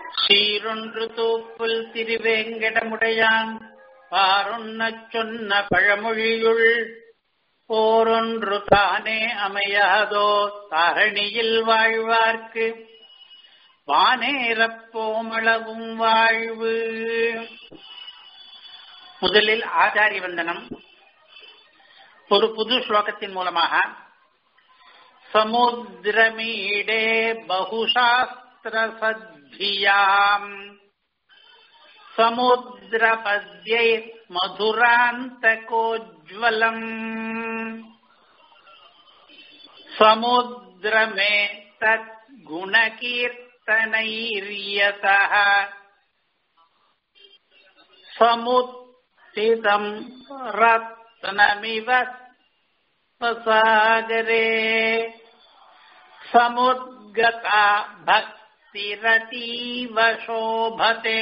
சீரொன்று தூப்புல் திருவேங்கடமுடையான் பாரொன்னச் சொன்ன பழமொழியுள் போரொன்று தானே அமையாதோ தாரணியில் வாழ்வார்க்கு வானேரப்போமளவும் வாழ்வு முதலில் ஆச்சாரிய வந்தனம் ஒரு புது ஸ்லோகத்தின் மூலமாக சமுத்திரமீடே பகுசாஸ்திர சத்யாம் சமுத்திரபத்யை மதுராந்தகோஜ்வலம் சமுத்திரமே தத் குணகீர்த்தனைர்யதः சமுத்திதம் ரத்னமிவ சாகரே சமுद्गता भक्तिरतीव शोभते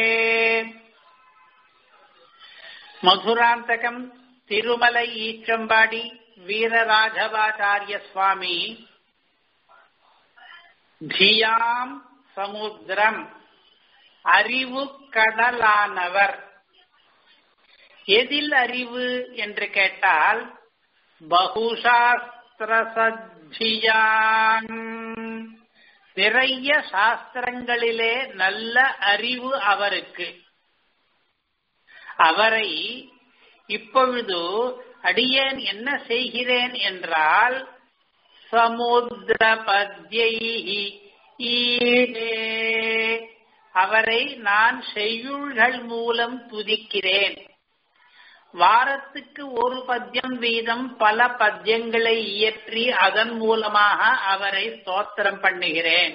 மதுராந்தகம் திருமலை ஈச்சம்பாடி வீரராகவாச்சாரிய சுவாமி தியாம் சமுத்திரம் அறிவு கடலானவர் எதில் அறிவு என்று கேட்டால் பகுசாஸ்திர சத்தியான் நிறைய சாஸ்திரங்களிலே நல்ல அறிவு அவருக்கு அவரை இப்பொழுது அடியேன் என்ன செய்கிறேன் என்றால் சமுத்திர பத்யை அவரை நான் செய்யுள்கள் மூலம் துதிக்கிறேன் வாரத்துக்கு ஒரு பத்தியம் வீதம் பல பத்தியங்களை இயற்றி அதன் மூலமாக அவரை ஸ்தோத்திரம் பண்ணுகிறேன்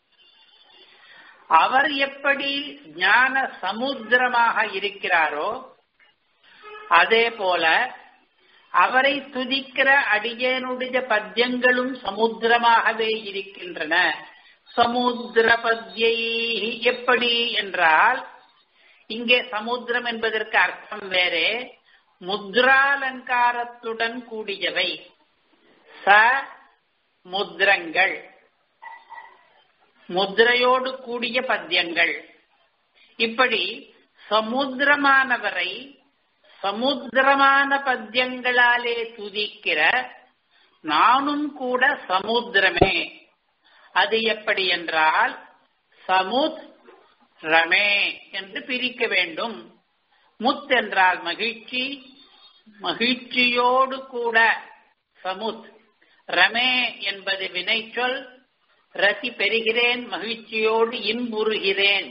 அவர் எப்படி ஞான சமுத்திரமாக இருக்கிறாரோ அதே போல அவரை துதிக்கிற அடியேனுடைய பத்தியங்களும் சமுத்திரமாகவே இருக்கின்றன சமுத்திர பத்யை எப்படி என்றால் இங்கே சமுத்திரம் என்பதற்கு அர்த்தம் வேறே முத்ராலங்காரத்துடன் கூடியவை ச முத்ரங்கள் முத்ரையோடு கூடிய பத்தியங்கள் இப்படி சமுத்திரமானவரை சமுத்திரமான பத்தியங்களாலே துதிக்கிற நானும் கூட சமுத்திரமே அது எப்படி என்றால் சமுத் ரமே என்று பிரிக்க வேண்டும் முத் என்றால் மகிழ்ச்சி மகிழ்ச்சியோடு கூட சமுத் ரமே என்பது வினைச்சொல் ரசி பெறுகிறேன் மகிழ்ச்சியோடு இன்புறுகிறேன்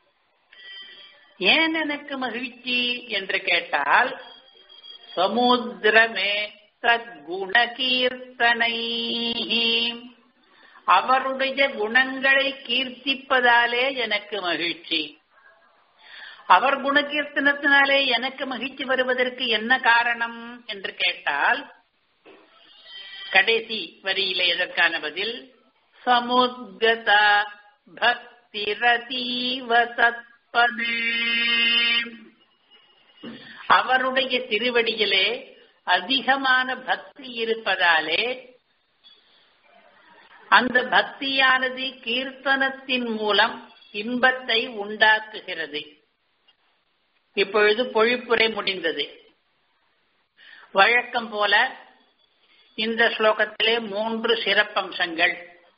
ஏன் எனக்கு மகிழ்ச்சி என்று கேட்டால் சமுத்திரமே தற்குண கீர்த்தனை அவருடைய குணங்களை கீர்த்திப்பதாலே எனக்கு மகிழ்ச்சி அவர் குணகீர்த்தனத்தினாலே எனக்கு மகிழ்ச்சி வருவதற்கு என்ன காரணம் என்று கேட்டால் கடைசி வரியிலே எதற்கான பதில் சமுத்கத பக்திரதீவ தத்பதே அவருடைய திருவடியிலே அதிகமான பக்தி இருப்பதாலே அந்த பக்தியானது கீர்த்தனத்தின் மூலம் இன்பத்தை உண்டாக்குகிறது இப்பொழுது பொழிப்புரை முடிந்தது வழக்கம் போல இந்த ஸ்லோகத்திலே மூன்று சிறப்பம்சங்கள்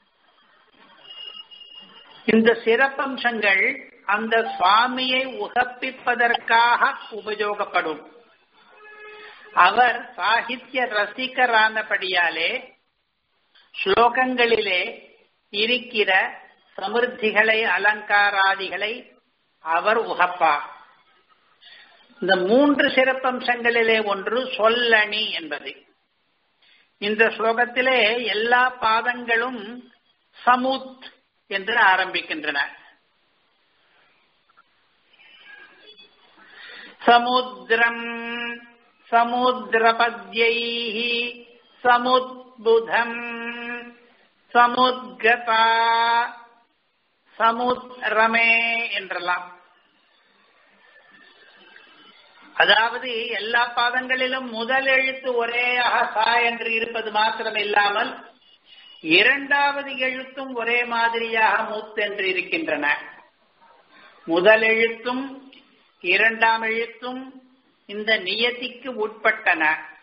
இந்த சிறப்பம்சங்கள் அந்த சுவாமியை உகப்பிப்பதற்காக உபயோகப்படும் அவர் சாகித்ய ரசிகரானபடியாலே ஸ்லோகங்களிலே இருக்கிற சமிருத்திகளை அலங்காராதிகளை அவர் உகப்பார் இந்த மூன்று சிறப்பம்சங்களிலே ஒன்று சொல்லணி என்பது இந்த ஸ்லோகத்திலே எல்லா பாதங்களும் சமுத் என்று ஆரம்பிக்கின்றன சமுத்திரம் சமுத்திரபத்யை சமுத்புதம் சமுத்கதா சமுத்ரமே என்றெல்லாம் அதாவது எல்லா பாதங்களிலும் முதல் எழுத்து ஒரே அகசா என்று இருப்பது மாத்திரம் இல்லாமல் இரண்டாவது எழுத்தும் ஒரே மாதிரியாக மூத் என்று இருக்கின்றன முதல் எழுத்தும் இரண்டாம் எழுத்தும் இந்த நியதிக்கு உட்பட்டன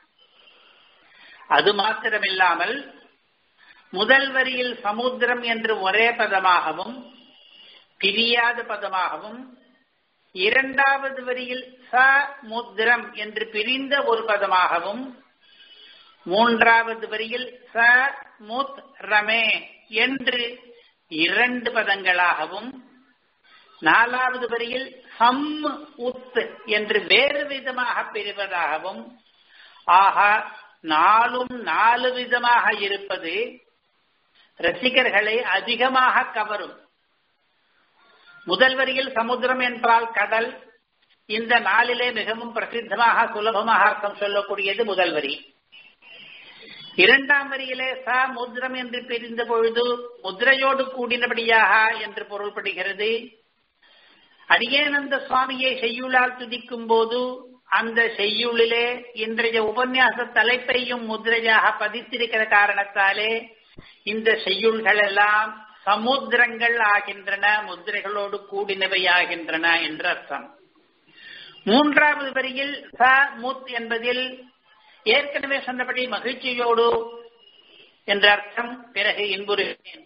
அது மாத்திரமில்லாமல் முதல் வரியில் சமுத்திரம் என்று ஒரே பதமாகவும் பிரியாத பதமாகவும் இரண்டாவது வரியில் ச முத்திரம் என்று பிரிந்த ஒரு பதமாகவும் மூன்றாவது வரியில் ச முத் ரமே என்று இரண்டு பதங்களாகவும் நாலாவது வரியில் சம் உத் என்று வேறு விதமாக பிரிவதாகவும் ஆக நாலும் நாலு விதமாக இருப்பது ரசிகர்களை அதிகமாக கவரும் முதல் வரியில் சமுத்திரம் என்றால் கடல் இந்த நாளிலே மிகவும் பிரசித்தமாக சுலபமாக அர்த்தம் சொல்லக்கூடியது முதல் வரி இரண்டாம் வரியிலே ச முத்ரம் என்று பிரிந்த பொழுது முத்ரையோடு கூடினபடியாக என்று பொருள்படுகிறது அடியேனந்த சுவாமியை செய்யுளால் துதிக்கும் போது அந்த செய்யுளிலே இன்றைய உபன்யாச தலைப்பையும் முத்ரையாக பதித்திருக்கிற காரணத்தாலே இந்த செய்யுள்கள் எல்லாம் சமுத்திரங்கள் ஆகின்றன முத்திரைகளோடு கூடினவை ஆகின்றன என்று அர்த்தம் மூன்றாவது வரியில் ச முத் என்பதில் ஏற்கனவே சொன்னபடி மகிழ்ச்சியோடு என்ற அர்த்தம் பிறகு இன்புறுகிறேன்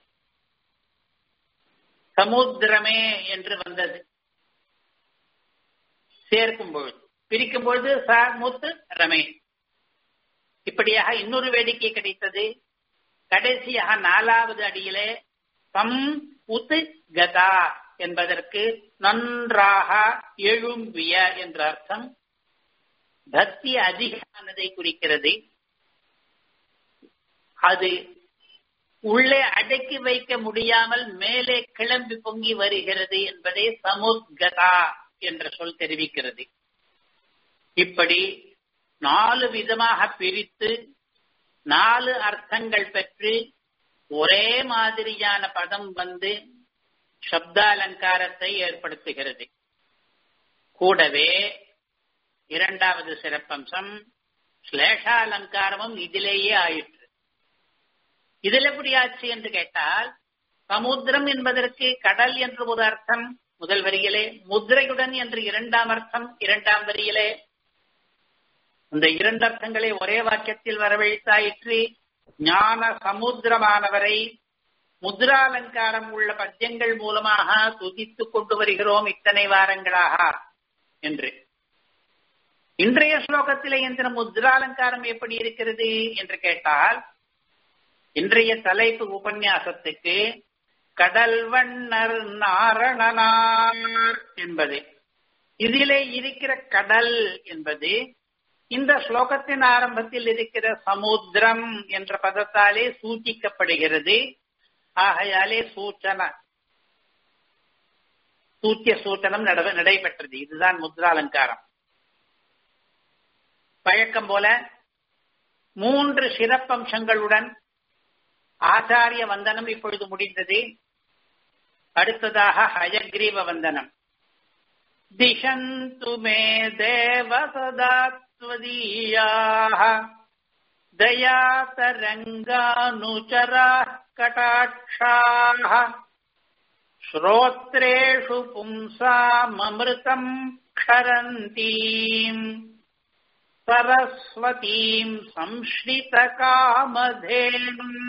சமுத்திரமே என்று வந்தது சேர்க்கும் பொழுது பிரிக்கும் பொழுது ச முத்து ரமே இப்படியாக இன்னொரு வேடிக்கை கிடைத்தது கடைசியாக நாலாவது அடியிலே சம் உத்து கதா என்பதற்கு நன்றாக எழும்பிய என்ற அர்த்தம் பக்தி அதிகமானதை குறிக்கிறது அது உள்ளே அடக்கி வைக்க முடியாமல் மேலே கிளம்பி பொங்கி வருகிறது என்பதை சமுத்கதா என்ற சொல் தெரிவிக்கிறது இப்படி நாலு விதமாக பிரித்து நாலு அர்த்தங்கள் பெற்று ஒரே மாதிரியான பதம் வந்து சப்தாலங்காரத்தை ஏற்படுத்துகிறது கூடவே இரண்டாவது சிறப்பம்சம் ஸ்லேஷாலங்காரமும் இதிலேயே ஆயிற்று இதில் எப்படி ஆச்சு என்று கேட்டால் சமுத்திரம் என்பதற்கு கடல் என்று ஒரு அர்த்தம் முதல் வரியிலே முத்திரையுடன் என்று இரண்டாம் அர்த்தம் இரண்டாம் வரியிலே இந்த இரண்டு அர்த்தங்களை ஒரே வாக்கியத்தில் வரவழைத்தாயிற்று ஞான சமுத்திரமானவரை முத்ராலங்காரம் உள்ள பத்தியங்கள் மூலமாக துதித்துக் கொண்டு வருகிறோம் இத்தனை வாரங்களாக என்று இன்றைய ஸ்லோகத்திலே இந்த முத்ராலங்காரம் எப்படி இருக்கிறது என்று கேட்டால் இன்றைய தலைப்பு உபன்யாசத்துக்கு கடல் வண்ணர் நாரணனார் என்பது இதிலே இருக்கிற கடல் என்பது இந்த ஸ்லோகத்தின் ஆரம்பத்தில் இருக்கிற சமுத்திரம் என்ற பதத்தாலே சூச்சிக்கப்படுகிறது ஆகையாலே சூச்சன சூத்திய சூச்சனம் நடைபெற்றது இதுதான் முத்ராலங்காரம் பழக்கம் போல மூன்று சிறப்பம்சங்களுடன் ஆச்சாரிய வந்தனம் இப்பொழுது முடிந்தது அடுத்ததாக ஹயக்ரீவ வந்தனம் திஷந்து மே தேவ சதாத்வதீயாக दयातरङ्गानुचरा कटाक्षाः श्रोत्रेषु पुंसाममृतम् क्षरन्तीम् सरस्वतीम् संश्रितकामधेनुम्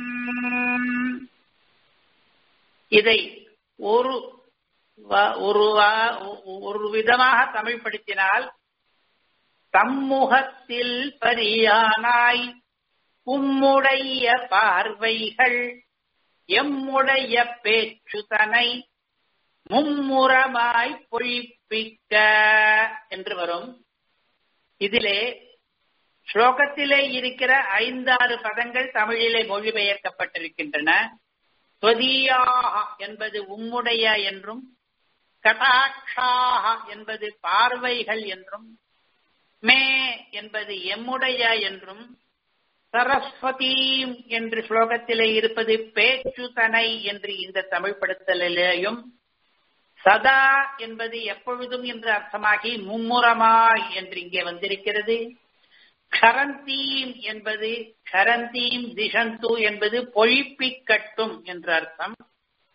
இதை ஒரு ஒரு ஒரு விதமாக தமிழ் படுத்தினால் தம்முகத்தில் பரியானாய் உம்முடைய பார்வைகள் எம்முடைய பேச்சுதனை மும்முரமாய் பொழிப்பிக்க என்று வரும் இதிலே ஸ்லோகத்திலே இருக்கிற ஐந்தாறு பதங்கள் தமிழிலே மொழிபெயர்க்கப்பட்டிருக்கின்றன ஸ்வதீயாக என்பது உம்முடைய என்றும் கடாட்சாக என்பது பார்வைகள் என்றும் மே என்பது எம்முடைய என்றும் சரஸ்வதீம் என்று ஸ்லோகத்திலே இருப்பது பேச்சுதனை என்று இந்த தமிழ் படுத்தலிலேயும் சதா என்பது எப்பொழுதும் என்று அர்த்தமாகி மும்முரமாய் என்று இங்கே வந்திருக்கிறது க்ஷரந்தீம் என்பது க்ஷரந்தீம் திஷந்து என்பது பொழிப்பிக்கட்டும் என்று அர்த்தம்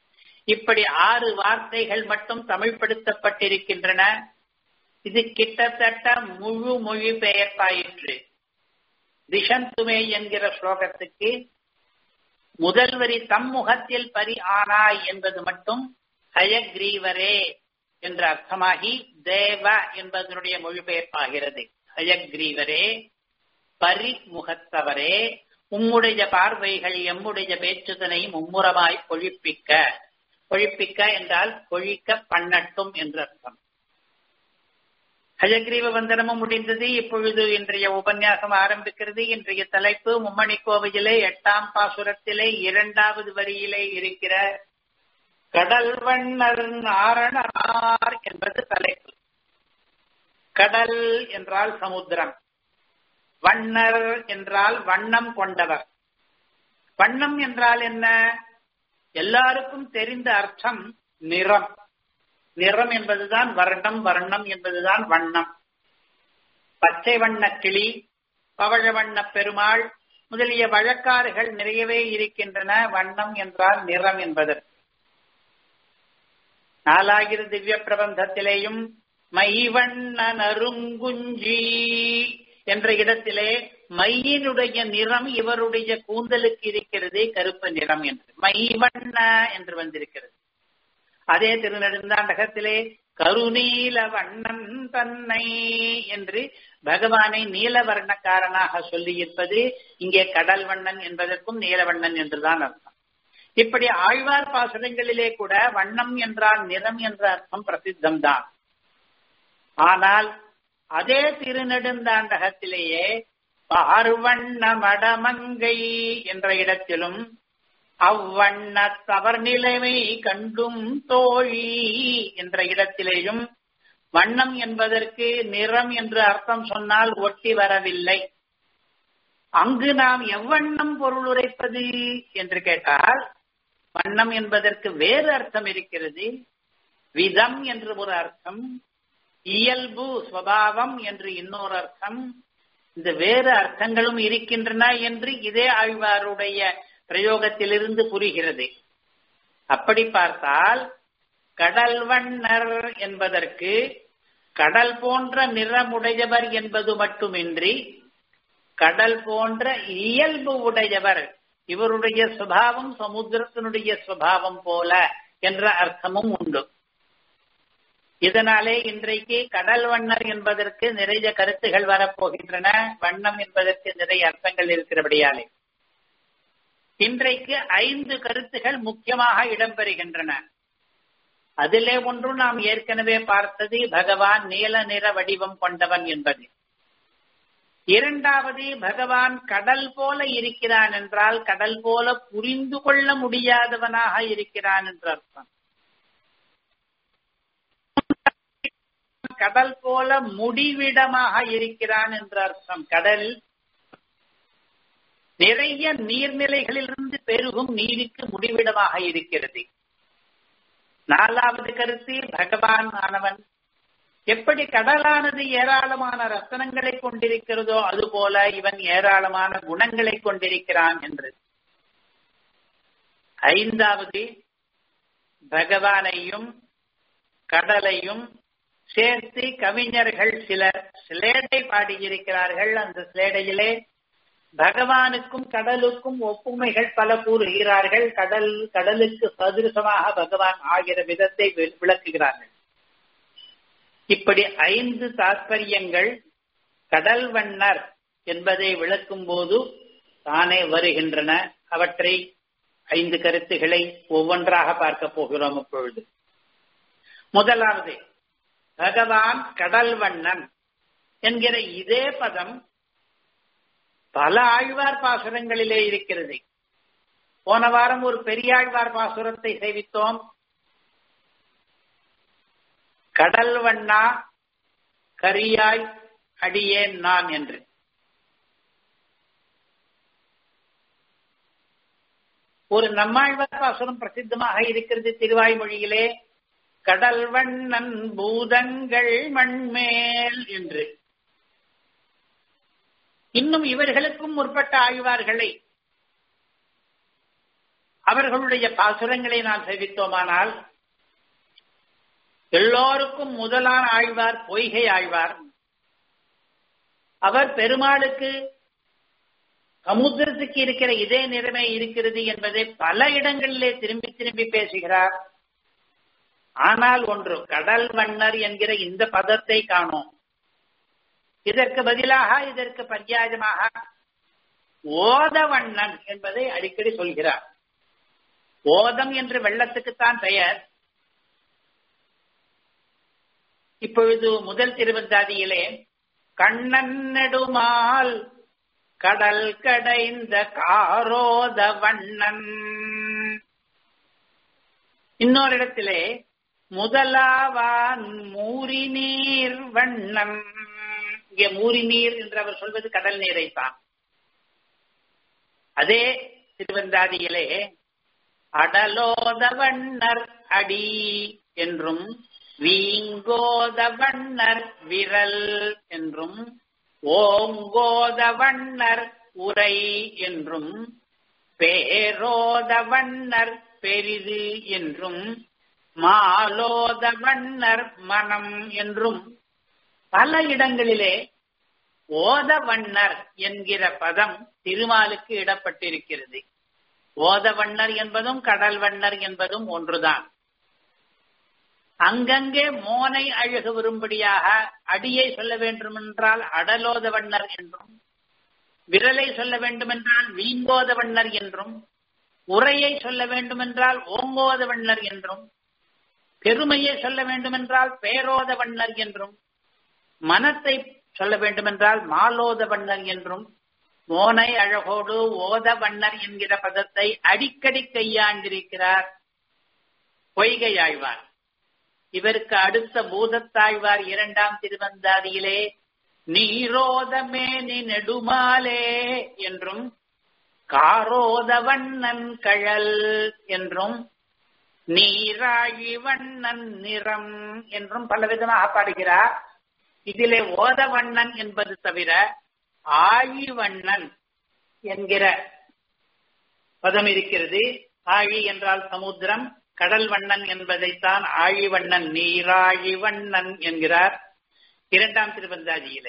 இப்படி ஆறு வார்த்தைகள் மட்டும் தமிழ்படுத்தப்பட்டிருக்கின்றன இது கிட்டத்தட்ட முழு மொழி பெயர்ப்பாயிற்று திஷந்துமே என்கிற ஸ்லோகத்துக்கு முதல் வரி தம் முகத்தில் பரி ஆனாய் என்பது மட்டும் ஹயக்ரீவரே என்ற அர்த்தமாகி தேவ என்பதனுடைய மொழிபெயர்ப்பாகிறது ஹயக்ரீவரே பரிமுகத்தவரே உம்முடைய பார்வைகள் எம்முடைய பேச்சுதனை மும்முரமாய் பொழிப்பிக்க பொழிப்பிக்க என்றால் பொழிக்க பண்ணட்டும் என்று அர்த்தம் ஹயக்ரீவ வந்தனமும் முடிந்தது இப்பொழுது இன்றைய உபன்யாசம் ஆரம்பிக்கிறது இன்றைய தலைப்பு மும்மணி கோவையிலே எட்டாம் பாசுரத்திலே இரண்டாவது வரியிலே இருக்கிற கடல் வண்ணர் நாரணனார் என்பது தலைப்பு கடல் என்றால் சமுத்திரம் வண்ணர் என்றால் வண்ணம் கொண்டவர் வண்ணம் என்றால் என்ன எல்லாருக்கும் தெரிந்த அர்த்தம் நிறம் நிறம் என்பதுதான் வர்ணம் வர்ணம் என்பதுதான் வண்ணம் பச்சை வண்ண கிளி பவழ வண்ண பெருமாள் முதலிய வழக்காறுகள் நிறையவே இருக்கின்றன வண்ணம் என்றால் நிறம் என்பதற்கு நாலாயிர திவ்ய பிரபந்தத்திலேயும் மைவண்ண நறுங்குஞ்சி என்ற இடத்திலே மையினுடைய நிறம் இவருடைய கூந்தலுக்கு இருக்கிறது கருப்பு நிறம் என்று மைவண்ண என்று வந்திருக்கிறது அதே திருநெடுந்தாண்டகத்திலே கருநீல வண்ணன் தன்னை என்று பகவானை நீலவர்ணக்காரனாக சொல்லியிருப்பது இங்கே கடல் வண்ணன் என்பதற்கும் நீலவண்ணன் என்றுதான் அர்த்தம் இப்படி ஆழ்வார் பாசுரங்களிலே கூட வண்ணம் என்றால் நிறம் என்ற அர்த்தம் பிரசித்தம் தான் ஆனால் அதே திருநெடுந்தாண்டகத்திலேயே பார்வண்ண மடமங்கை என்ற இடத்திலும் அவ்வண்ண தவர் நிலைமை கண்டும் தோழி என்ற இடத்திலேயும் வண்ணம் என்பதற்கு நிறம் என்று அர்த்தம் சொன்னால் ஒட்டி வரவில்லை அங்கு நாம் எவ்வண்ணம் பொருள் உரைப்பது என்று கேட்டால் வண்ணம் என்பதற்கு வேறு அர்த்தம் இருக்கிறது விதம் என்று ஒரு அர்த்தம் இயல்பு சுவாவம் என்று இன்னொரு அர்த்தம் இந்த வேறு அர்த்தங்களும் இருக்கின்றன என்று இதே ஆழ்வாருடைய பிரயோகத்திலிருந்து புரிகிறது அப்படி பார்த்தால் கடல் வண்ணர் என்பதற்கு கடல் போன்ற நிறமுடையவர் என்பது மட்டுமின்றி கடல் போன்ற இயல்பு உடையவர் இவருடைய சுபாவம் சமுத்திரத்தினுடைய சுபாவம் போல என்ற அர்த்தமும் உண்டு இதனாலே இன்றைக்கு கடல் வண்ணர் என்பதற்கு நிறைய கருத்துகள் வரப்போகின்றன வண்ணம் என்பதற்கு நிறைய அர்த்தங்கள் இருக்கிறபடியாலே இன்றைக்கு ஐந்து கருத்துகள் முக்கியமாக இடம்பெறுகின்றன அதிலே ஒன்று நாம் ஏற்கனவே பார்த்தது பகவான் நீல நிற வடிவம் கொண்டவன் என்பது இரண்டாவது பகவான் கடல் போல இருக்கிறான் என்றால் கடல் போல புரிந்து கொள்ள முடியாதவனாக இருக்கிறான் என்று அர்த்தம் கடல் போல முடிவிடமாக இருக்கிறான் என்று அர்த்தம் கடல் நிறைய நீர்நிலைகளிலிருந்து பெருகும் நீருக்கு முடிவிடமாக இருக்கிறது நாலாவது கருத்து பகவான் ஆனவன் எப்படி கடலானது ஏராளமான ரத்தனங்களை கொண்டிருக்கிறதோ அதுபோல இவன் ஏராளமான குணங்களை கொண்டிருக்கிறான் என்று ஐந்தாவது பகவானையும் கடலையும் சேர்த்து கவிஞர்கள் சிலர் சிலேடை பாடியிருக்கிறார்கள் அந்த சிலேடையிலே பகவானுக்கும் கடலுக்கும் ஒப்புமைகள் பல கூறுகிறார்கள் கடல் கடலுக்கு சதுரசமாக பகவான் ஆகிற விதத்தை விளக்குகிறார்கள் இப்படி ஐந்து தாற்பயங்கள் கடல் வண்ணர் என்பதை விளக்கும் போது தானே வருகின்றன அவற்றை ஐந்து கருத்துக்களை ஒவ்வொன்றாக பார்க்க போகிறோம் இப்பொழுது முதலாவது பகவான் கடல் வண்ணன் என்கிற இதே பதம் பல ஆழ்வார் பாசுரங்களிலே இருக்கிறது போன வாரம் ஒரு பெரியாழ்வார் பாசுரத்தை சேவித்தோம் கடல் வண்ணா கரியாய் அடியேன் நான் என்று ஒரு நம்மாழ்வார் பாசுரம் பிரசித்தமாக இருக்கிறது திருவாய்மொழியிலே கடல் வண்ணன் பூதங்கள் மண்மேல் என்று இன்னும் இவர்களுக்கும் முற்பட்ட ஆழ்வார்களை அவர்களுடைய பாசுரங்களை நாம் சேவித்தோமானால் எல்லோருக்கும் முதலான ஆழ்வார் பொய்கை ஆழ்வார் அவர் பெருமாளுக்கு சமுத்திரத்துக்கு இருக்கிற இதே நிலைமை இருக்கிறது என்பதை பல இடங்களிலே திரும்பி திரும்பி பேசுகிறார் ஆனால் ஒன்று கடல் வண்ணர் என்கிற இந்த பதத்தை காணோம் இதற்கு பதிலாக இதற்கு பர்யாயமாக ஓதவண்ணன் என்பதை அடிக்கடி சொல்கிறார் ஓதம் என்று வெள்ளத்துக்குத்தான் பெயர் இப்பொழுது முதல் திருவந்தாதியிலே கண்ணன் நெடுமால் கடல் கடைந்த காரோத வண்ணன் இன்னொரு இடத்திலே முதலாவான் மூரி நீர் வண்ணன் இங்கே மூரி நீர் என்று அவர் சொல்வது கடல் நீரைத்தான் அதே திருவந்தாதியிலே அடலோத வண்ணர் அடி என்றும் வீங்கோத வண்ணர் விரல் என்றும் ஓங்கோத வண்ணர் உரை என்றும் பேரோத வண்ணர் பெரிது என்றும் மாலோத வண்ணர் மனம் என்றும் பல இடங்களிலே ஓத வண்ணர் என்கிற பதம் திருமாலுக்கு இடப்பட்டிருக்கிறது ஓத வண்ணர் என்பதும் கடல் வண்ணர் என்பதும் ஒன்றுதான் அங்கங்கே மோனை அழகு வரும்படியாக அடியை சொல்ல வேண்டுமென்றால் அடலோத வண்ணர் என்றும் விரலை சொல்ல வேண்டுமென்றால் வீங்கோத வண்ணர் என்றும் உரையை சொல்ல வேண்டுமென்றால் ஓங்கோத வண்ணர் என்றும் பெருமையை சொல்ல வேண்டுமென்றால் பேரோத வண்ணர் என்றும் மனத்தை சொல்ல வேண்டுமென்றால் மாலோத வண்ணர் என்றும் மோனை அழகோடு ஓத வண்ணர் என்கிற பதத்தை அடிக்கடி கையாண்டிருக்கிறார் பொய்கை ஆழ்வார் இவருக்கு அடுத்த பூதத்தாழ்வார் இரண்டாம் திருவந்தாதியிலே நீரோதமே நீ நெடுமாலே என்றும் காரோத வண்ணன் கழல் என்றும் நீராழி வண்ணன் நிறம் என்றும் பலவிதமாக பாடுகிறார் இதிலே ஓதவண்ணன் என்பது தவிர ஆழிவண்ணன் என்கிற பதம் இருக்கிறது ஆழி என்றால் சமுத்திரம் கடல் வண்ணன் என்பதைத்தான் ஆழிவண்ணன் நீராழிவண்ணன் என்கிறார் இரண்டாம் திருவந்தாதியிலே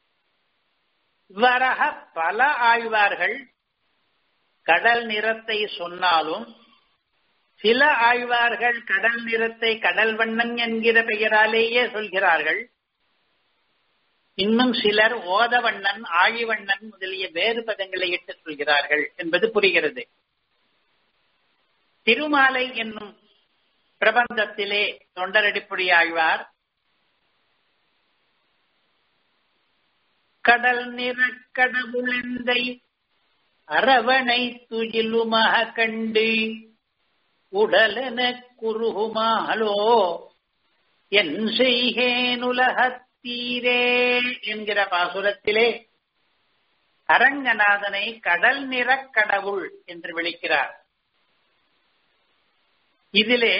இவ்வாறாக பல ஆழ்வார்கள் கடல் நிறத்தை சொன்னாலும் சில ஆழ்வார்கள் கடல் நிறத்தை கடல் வண்ணன் என்கிற பெயராலேயே சொல்கிறார்கள் இன்னும் சிலர் ஓதவண்ணன் ஆழிவண்ணன் முதலிய வேறு பதங்களை இட்டு சொல்கிறார்கள் என்பது புரிகிறது திருமாலை என்னும் பிரபந்தத்திலே தொண்டரடிப்புடி ஆழ்வார் கடல் நிற கடவுளெந்தை அரவணை துயிலுமாக கண்டு உடலென குருகுமாலோ என் செய்கேனுலகத்தீரே என்கிற பாசுரத்திலே அரங்கநாதனை கடல் நிற கடவுள் என்று விളിக்கிறார் இதிலே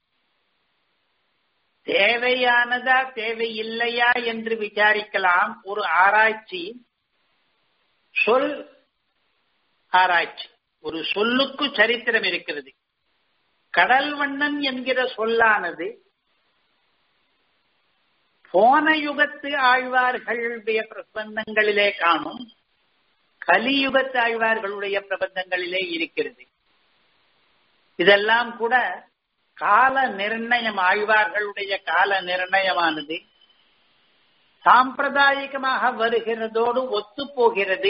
தேவையானதா தேவையில்லையா என்று விசாரிக்கலாம் ஒரு ஆராய்ச்சி சொல் ஆராய்ச்சி ஒரு சொல்லுக்கு சரித்திரம் இருக்கிறது கடல் வண்ணன் என்கிற சொல்லானது போன யுகத்து ஆழ்வார்களுடைய பிரபந்தங்களிலே காணும் கலியுகத்து ஆழ்வார்களுடைய பிரபந்தங்களிலே இருக்கிறது இதெல்லாம் கூட கால நிர்ணயம் ஆழ்வார்களுடைய கால நிர்ணயமானது சாம்பிரதாயிகமாக வருகிறதோடு ஒத்து போகிறது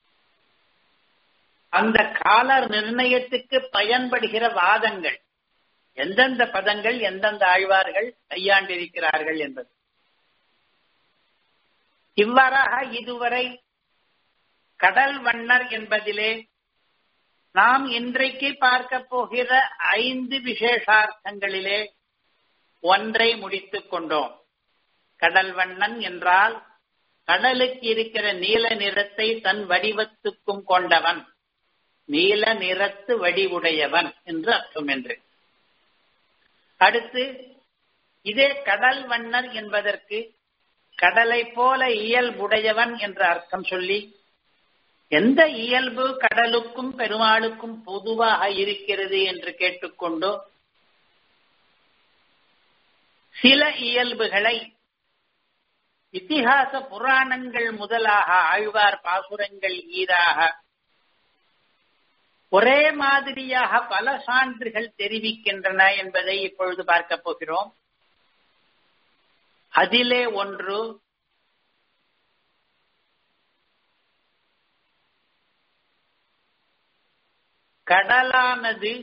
அந்த கால நிர்ணயத்துக்கு பயன்படுகிற வாதங்கள் எந்தெந்த பதங்கள் எந்தெந்த ஆழ்வார்கள் கையாண்டிருக்கிறார்கள் என்பது இவ்வாறாக இதுவரை கடல் வண்ணர் என்பதிலே நாம் இன்றைக்கு பார்க்க போகிற ஐந்து விசேஷார்த்தங்களிலே ஒன்றை முடித்துக் கொண்டோம் கடல் வண்ணன் என்றால் கடலுக்கு இருக்கிற நீல நிறத்தை தன் வடிவத்துக்கும் கொண்டவன் நீல நிறத்து வடிவுடையவன் என்று அர்த்தம் என்று அடுத்து இதே கடல் வண்ணர் என்பதற்கு கடலை போல இயல்புடையவன் என்ற அர்த்தம் சொல்லி எந்த இயல்பு கடலுக்கும் பெருமாளுக்கும் பொதுவாக இருக்கிறது என்று கேட்டுக்கொண்டோ சில இயல்புகளை இத்திஹாச புராணங்கள் முதலாக ஆழ்வார் பாசுரங்கள் ஈராக ஒரே மாதிரியாக பல சான்றுகள் தெரிவிக்கின்றன என்பதை இப்பொழுது பார்க்க போகிறோம் அதிலே ஒன்று கடலானது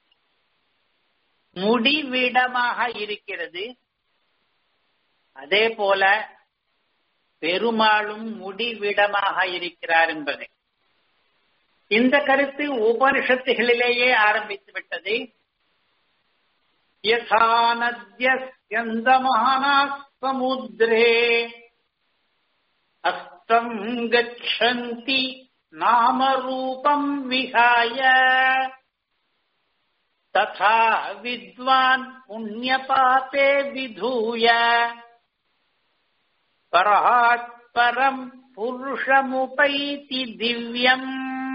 முடிவிடமாக இருக்கிறது அதே போல பெருமாளும் முடிவிடமாக இருக்கிறார் என்பது இந்த கருத்து உபனிஷத்துகளிலேயே ஆரம்பித்து விட்டது சமுத்திரே அஸ்தம் கச்சந்தி நாமரூபம் விகாய ததா வித்வான் புண்ணியபாபே விதூய பராத் பரம் புருஷமுபைதி திவ்யம்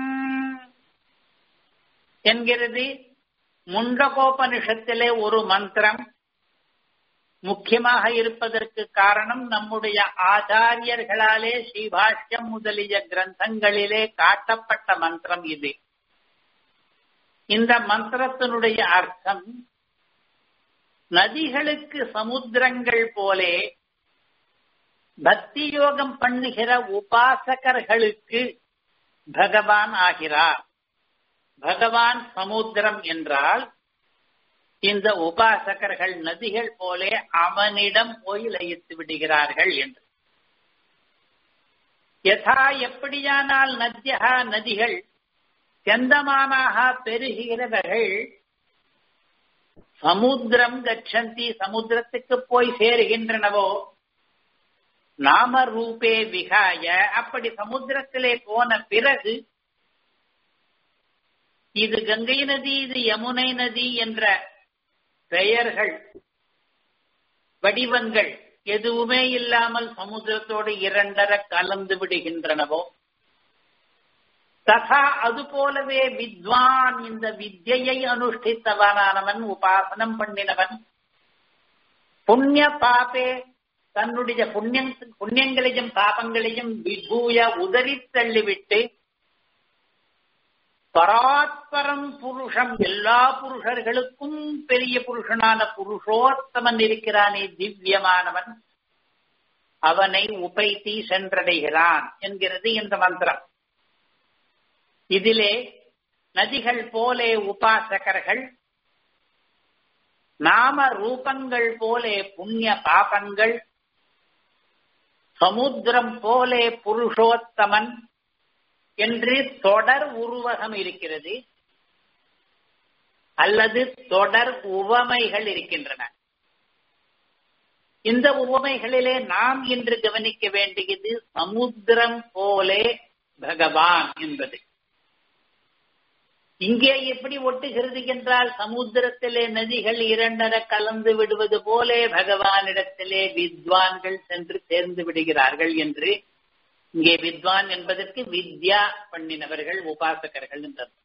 என்கிறது முண்டகோபனிஷத்திலே ஒரு மந்திரம் முக்கியமாக இருப்பதற்கு காரணம் நம்முடைய ஆச்சாரியர்களாலே ஸ்ரீபாஷ்யம் முதலிய கிரந்தங்களிலே காட்டப்பட்ட மந்திரம் இது இந்த மந்திரத்தினுடைய அர்த்தம் நதிகளுக்கு சமுத்திரங்கள் போலே பக்தி யோகம் பண்ணுகிற உபாசகர்களுக்கு பகவான் ஆகிறார் பகவான் சமுத்திரம் என்றால் இந்த உபாசகர்கள் நதிகள் போலே அவனிடம் போய் லயித்து விடுகிறார்கள் என்று யதா எப்படியானால் நத்தியா நதிகள் செந்தமானாக பெருகிறவர்கள் சமுத்திரம் கச்சந்தி சமுத்திரத்துக்கு போய் சேருகின்றனவோ நாம ரூபே விகாய அப்படி சமுத்திரத்திலே போன பிறகு இது கங்கை நதி இது யமுனை நதி என்ற பெயர்கள் வடிவங்கள் எதுவுமே இல்லாமல் சமுத்திரத்தோடு இரண்டர கலந்து விடுகின்றனவோ தகா அது போலவே வித்வான் இந்த வித்யை அனுஷ்டித்தவனானவன் உபாசனம் பண்ணினவன் புண்ணிய பாபே தன்னுடைய புண்ணியம் புண்ணியங்களையும் பாபங்களையும் விபூய உதறி தள்ளிவிட்டு பராத்பரம் புருஷம் எல்லா புருஷர்களுக்கும் பெரிய புருஷனான புருஷோத்தமன் இருக்கிறானே திவ்யமானவன் அவனை உபைத்தி சென்றடைகிறான் என்கிறது இந்த மந்திரம் இதிலே நதிகள் போலே உபாசகர்கள் நாம ரூபங்கள் போலே புண்ணிய பாபங்கள் சமுத்திரம் போலே புருஷோத்தமன் என்று தொடர் உருவகம் இருக்கிறது அல்லது தொடர் உவமைகள் இருக்கின்றன இந்த உவமைகளிலே நாம் இன்று கவனிக்க வேண்டியது சமுத்திரம் போலே பகவான் என்பது இங்கே எப்படி ஒட்டுகிறது என்றால் சமுத்திரத்திலே நதிகள் இரண்டர கலந்து விடுவது போலே பகவானிடத்திலே வித்வான்கள் சென்று சேர்ந்து விடுகிறார்கள் என்று இங்கே வித்வான் என்பதற்கு வித்யா பண்ணினவர்கள் உபாசகர்கள் என்றது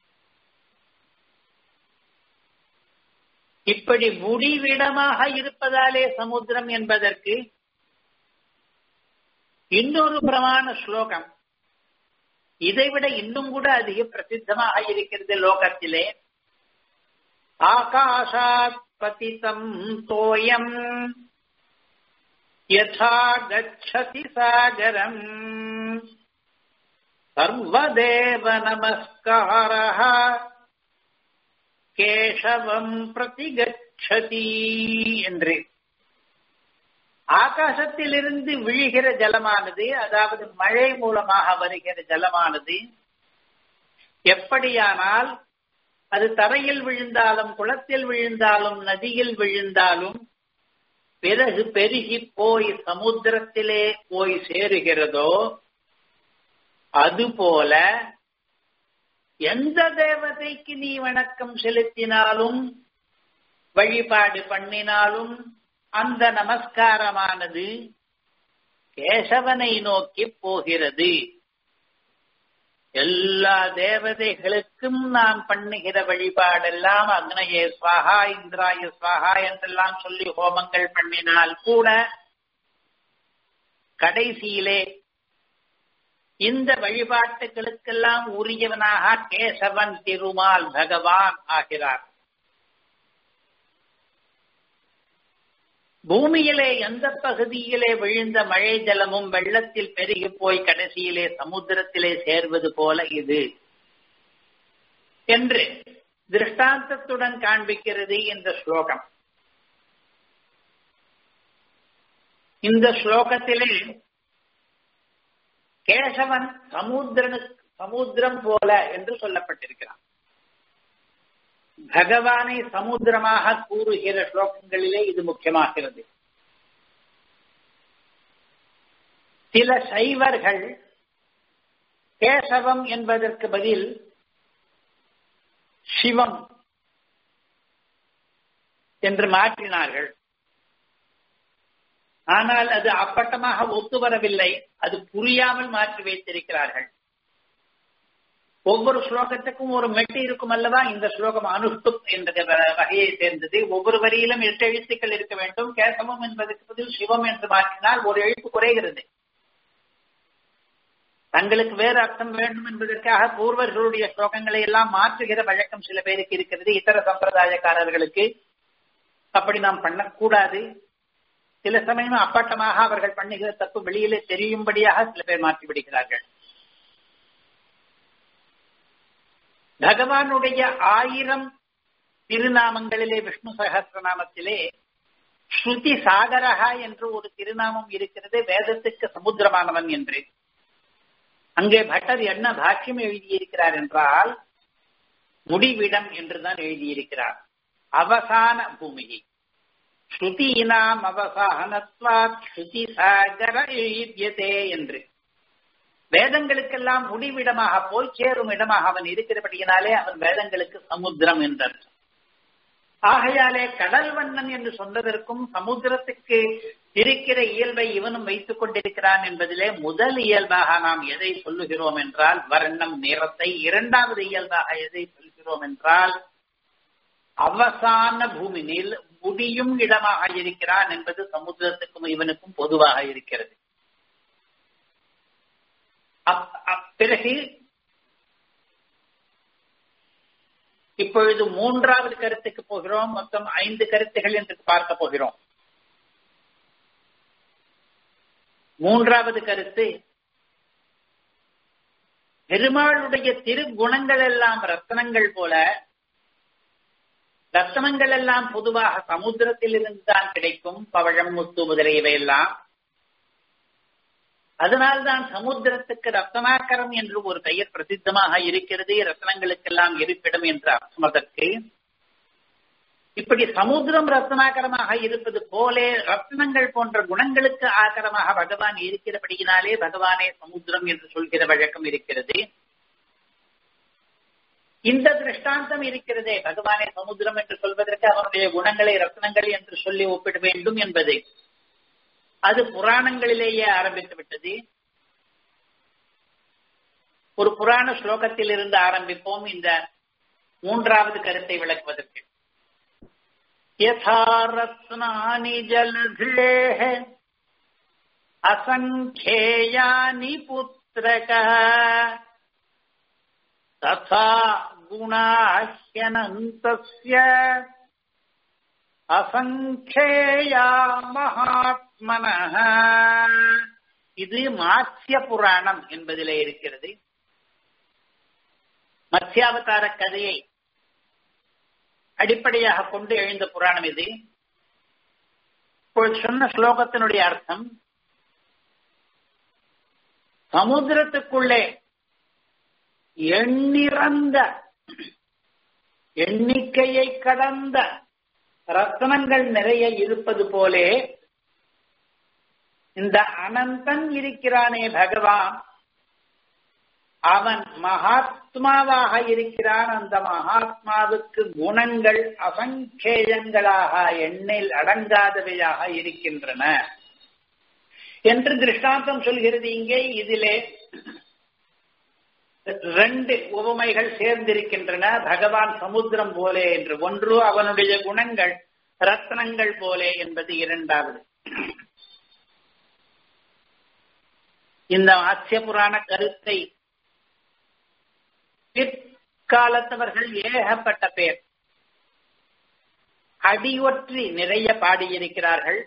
இப்படி முடிவிடமாக இருப்பதாலே சமுத்திரம் என்பதற்கு இன்னொரு பிரமாண ஸ்லோகம் இதைவிட இன்னும் கூட அதிக பிரசித்தமாக இருக்கிறது லோகத்திலே ஆகாஷாத் பதிதம் தோயம் யதா கச்சதி சாகரம் சர்வதேவ நமஸ்காரः கேசவம் பிரதி கச்சதி என்று ஆகாசத்திலிருந்து விழுகிற ஜலமானது அதாவது மழை மூலமாக வருகிற ஜலமானது எப்படியானால் அது தரையில் விழுந்தாலும் குளத்தில் விழுந்தாலும் நதியில் விழுந்தாலும் பிறகு பெருகி போய் சமுத்திரத்திலே போய் சேருகிறதோ அதுபோல எந்த தேவதைக்கு நீ வணக்கம் செலுத்தினாலும் வழிபாடு பண்ணினாலும் அந்த நமஸ்காரமானது கேசவனை நோக்கி போகிறது எல்லா தேவதைகளுக்கும் நாம் பண்ணுகிற வழிபாடெல்லாம் அக்னயே ஸ்வாகா இந்திராய ஸ்வாகா என்றெல்லாம் சொல்லி ஹோமங்கள் பண்ணினால் கூட கடைசியிலே இந்த வழிபாட்டுகளுக்கெல்லாம் உரியவனாக கேசவன் திருமால் பகவான் ஆகிறார் பூமியிலே எந்த பகுதியிலே விழுந்த மழை ஜலமும் வெள்ளத்தில் பெருகி போய் கடைசியிலே சமுத்திரத்திலே சேர்வது போல இது என்று திருஷ்டாந்தத்துடன் காண்பிக்கிறது இந்த ஸ்லோகம் இந்த ஸ்லோகத்திலே கேசவன் சமுத்திரனுக்கு சமுத்திரம் போல என்று சொல்லப்பட்டிருக்கிறான் பகவானை சமுத்திரமாக கூறுகிற ஸ்லோகங்களிலே இது முக்கியமாகிறது சில சைவர்கள் கேசவம் என்பதற்கு பதில் சிவம் என்று மாற்றினார்கள் ஆனால் அது அப்பட்டமாக ஒத்து வரவில்லை அது புரியாமல் மாற்றி வைத்திருக்கிறார்கள் ஒவ்வொரு ஸ்லோகத்துக்கும் ஒரு மெட்டு இருக்கும் அல்லவா இந்த ஸ்லோகம் அனுஷ்டு என்ற வகையை சேர்ந்தது ஒவ்வொரு வரியிலும் எட்டு எழுத்துக்கள் இருக்க வேண்டும் கேசவம் என்பதற்கு பதில் சிவம் என்று மாற்றினால் ஒரு எழுத்து குறைகிறது தங்களுக்கு வேறு அர்த்தம் வேண்டும் என்பதற்காக பூர்வர்களுடைய ஸ்லோகங்களை எல்லாம் மாற்றுகிற வழக்கம் சில பேருக்கு இருக்கிறது இதர சம்பிரதாயக்காரர்களுக்கு அப்படி நாம் பண்ணக்கூடாது சில சமயம் அப்பட்டமாக அவர்கள் பண்ணுகிற தப்பு வெளியிலே தெரியும்படியாக சில பேர் மாற்றி விடுகிறார்கள் பகவானுடைய ஆயிரம் திருநாமங்களிலே விஷ்ணு சகசிரநாமத்திலே ஸ்ருதி சாகரகா என்று ஒரு திருநாமம் இருக்கிறது வேதத்துக்கு சமுத்திரமானவன் என்று அங்கே பட்டர் என்ன பாக்கியம் எழுதியிருக்கிறார் என்றால் முடிவிடம் என்றுதான் எழுதியிருக்கிறார் அவசான பூமி ஸ்ருதீனாம் அவசானத்வாத் ஸ்ருதி சாகர எழுதியதே என்று வேதங்களுக்கெல்லாம் முடிவிடமாக போய் சேரும் இடமாக அவன் இருக்கிறபடியினாலே அவன் வேதங்களுக்கு சமுத்திரம் என்றார் ஆகையாலே கடல் வண்ணன் என்று சொன்னதற்கும் சமுத்திரத்துக்கு இருக்கிற இயல்பை இவனும் வைத்துக் கொண்டிருக்கிறான் என்பதிலே முதல் இயல்பாக நாம் எதை சொல்லுகிறோம் என்றால் வர்ணம் நிறத்தை இரண்டாவது இயல்பாக எதை சொல்கிறோம் என்றால் அவசான பூமியில் முடியும் இடமாக இருக்கிறான் என்பது சமுத்திரத்துக்கும் இவனுக்கும் பொதுவாக இருக்கிறது பிறகு இப்பொழுது மூன்றாவது கருத்துக்கு போகிறோம் மொத்தம் ஐந்து கருத்துகள் என்று பார்க்க போகிறோம் மூன்றாவது கருத்து பெருமாளுடைய திருக்குணங்கள் எல்லாம் ரத்தனங்கள் போல ரத்தனங்கள் எல்லாம் பொதுவாக சமுத்திரத்தில் இருந்து தான் கிடைக்கும் பவழம் முத்து முதலியவை எல்லாம் அதனால்தான் சமுத்திரத்துக்கு ரத்னாக்கரம் என்று ஒரு பெயர் பிரசித்தமாக இருக்கிறது ரத்னங்களுக்கெல்லாம் இருப்பிடம் என்று அர்த்தம் அதற்கு இப்படி சமுத்திரம் ரத்னாகரமாக இருப்பது போலே ரத்னங்கள் போன்ற குணங்களுக்கு ஆகரமாக பகவான் இருக்கிறபடியினாலே பகவானே சமுத்திரம் என்று சொல்கிற வழக்கம் இருக்கிறது இந்த திருஷ்டாந்தம் இருக்கிறதே பகவானே சமுத்திரம் என்று சொல்வதற்கு அவனுடைய குணங்களை ரத்னங்கள் என்று சொல்லி ஒப்பிட வேண்டும் என்பது அது புராணங்களிலேயே ஆரம்பித்து விட்டது ஒரு புராண ஸ்லோகத்தில் இருந்து ஆரம்பிப்போம் இந்த மூன்றாவது கருத்தை விளக்குவதற்கு யதாரத்னானி ஜலதேஹ அசங்கேயானி புத்திரக ததா குணாஹ்யனந்தஸ்ய அசங்கேயா மகாத்மன இது மாத்ய புராணம் என்பதிலே இருக்கிறது மத்யாவதார கதையை அடிப்படையாக கொண்டு எழுந்த புராணம் இது இப்பொழுது சொன்ன ஸ்லோகத்தினுடைய அர்த்தம் சமுத்திரத்துக்குள்ளே எண்ணிறந்த எண்ணிக்கையை கடந்த ரத்னங்கள் நிறைய இருப்பது போலே இந்த அனந்தன் இருக்கிறானே பகவான் அவன் மகாத்மாவாக இருக்கிறான் அந்த மகாத்மாவுக்கு குணங்கள் அசங்கேயங்களாக எண்ணில் அடங்காதவையாக இருக்கின்றன என்று திருஷ்டாந்தம் சொல்கிறது இங்கே இதிலே ரெண்டு உவமைகள் சேர்ந்திருக்கின்றன பகவான் சமுத்திரம் போலே என்று ஒன்று அவனுடைய குணங்கள் ரத்னங்கள் போலே என்பது இரண்டாவது இந்த ஆசிய புராண கருத்தை பிற்காலத்தவர்கள் ஏகப்பட்ட பேர் அடியொற்றி நிறைய பாடியிருக்கிறார்கள்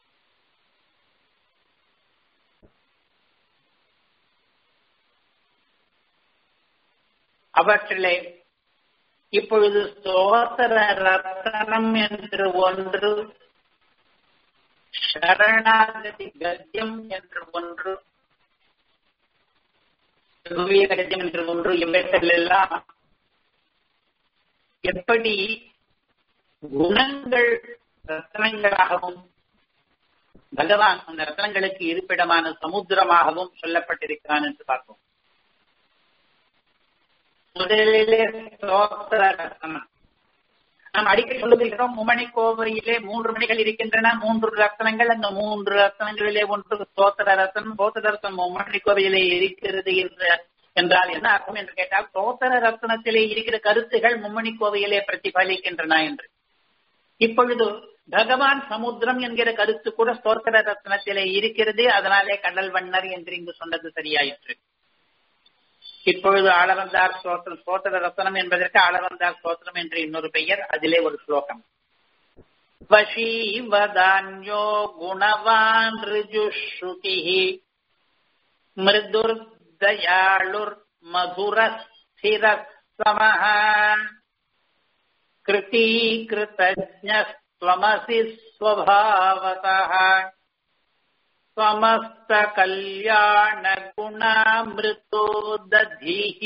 அவற்றிலே இப்பொழுது சோதர ரத்தனம் என்று ஒன்று சரணாகதி கத்தியம் என்று ஒன்று கத்தியம் என்று ஒன்று இவற்றில் எல்லாம் எப்படி குணங்கள் ரத்தனங்களாகவும் பகவான் அந்த ரத்தனங்களுக்கு இருப்பிடமான சமுத்திரமாகவும் சொல்லப்பட்டிருக்கிறான் என்று பார்ப்போம் முதலிலே ஸ்தோத்திர ரத்னம் நாம் அடிக்கடி சொல்லுகிறோம் மும்மணி கோவையிலே மூன்று மணிகள் இருக்கின்றன மூன்று ரத்னங்கள் அந்த மூன்று ரத்னங்களிலே ஒன்று ஸ்தோத்திர ரத்னம் ஸ்தோத்திர ரத்னம் மும்மணி கோவையிலே இருக்கிறது என்று என்றால் என்ன அர்த்தம் என்று கேட்டால் ஸ்தோத்திர ரத்னத்திலே இருக்கிற கருத்துகள் மும்மணி கோவையிலே பிரதிபலிக்கின்றன என்று இப்பொழுது பகவான் சமுத்திரம் என்கிற கருத்து கூட ஸ்தோத்திர ரத்னத்திலே இருக்கிறது அதனாலே கடல் வண்ணர் என்று இங்கு சொன்னது சரியாயிற்று இப்பொழுது ஆளவந்தார் ஸ்தோத்திரம் ஸ்தோத்திர ரத்னம் என்பதற்கு ஆளவந்தார் ஸ்தோத்திரம் என்று இன்னொரு பெயர் அதிலே ஒரு ஸ்லோகம் வசீவதான்யோ குணவான் ரிஜுஸ்ருதி மிருதுர்தயாளுர் மதுர ஸ்திர சமஹ कृतीकृतज्ञस्त्वमसि स्वभावतः समस्तकल्याणगुणामृतो दधिः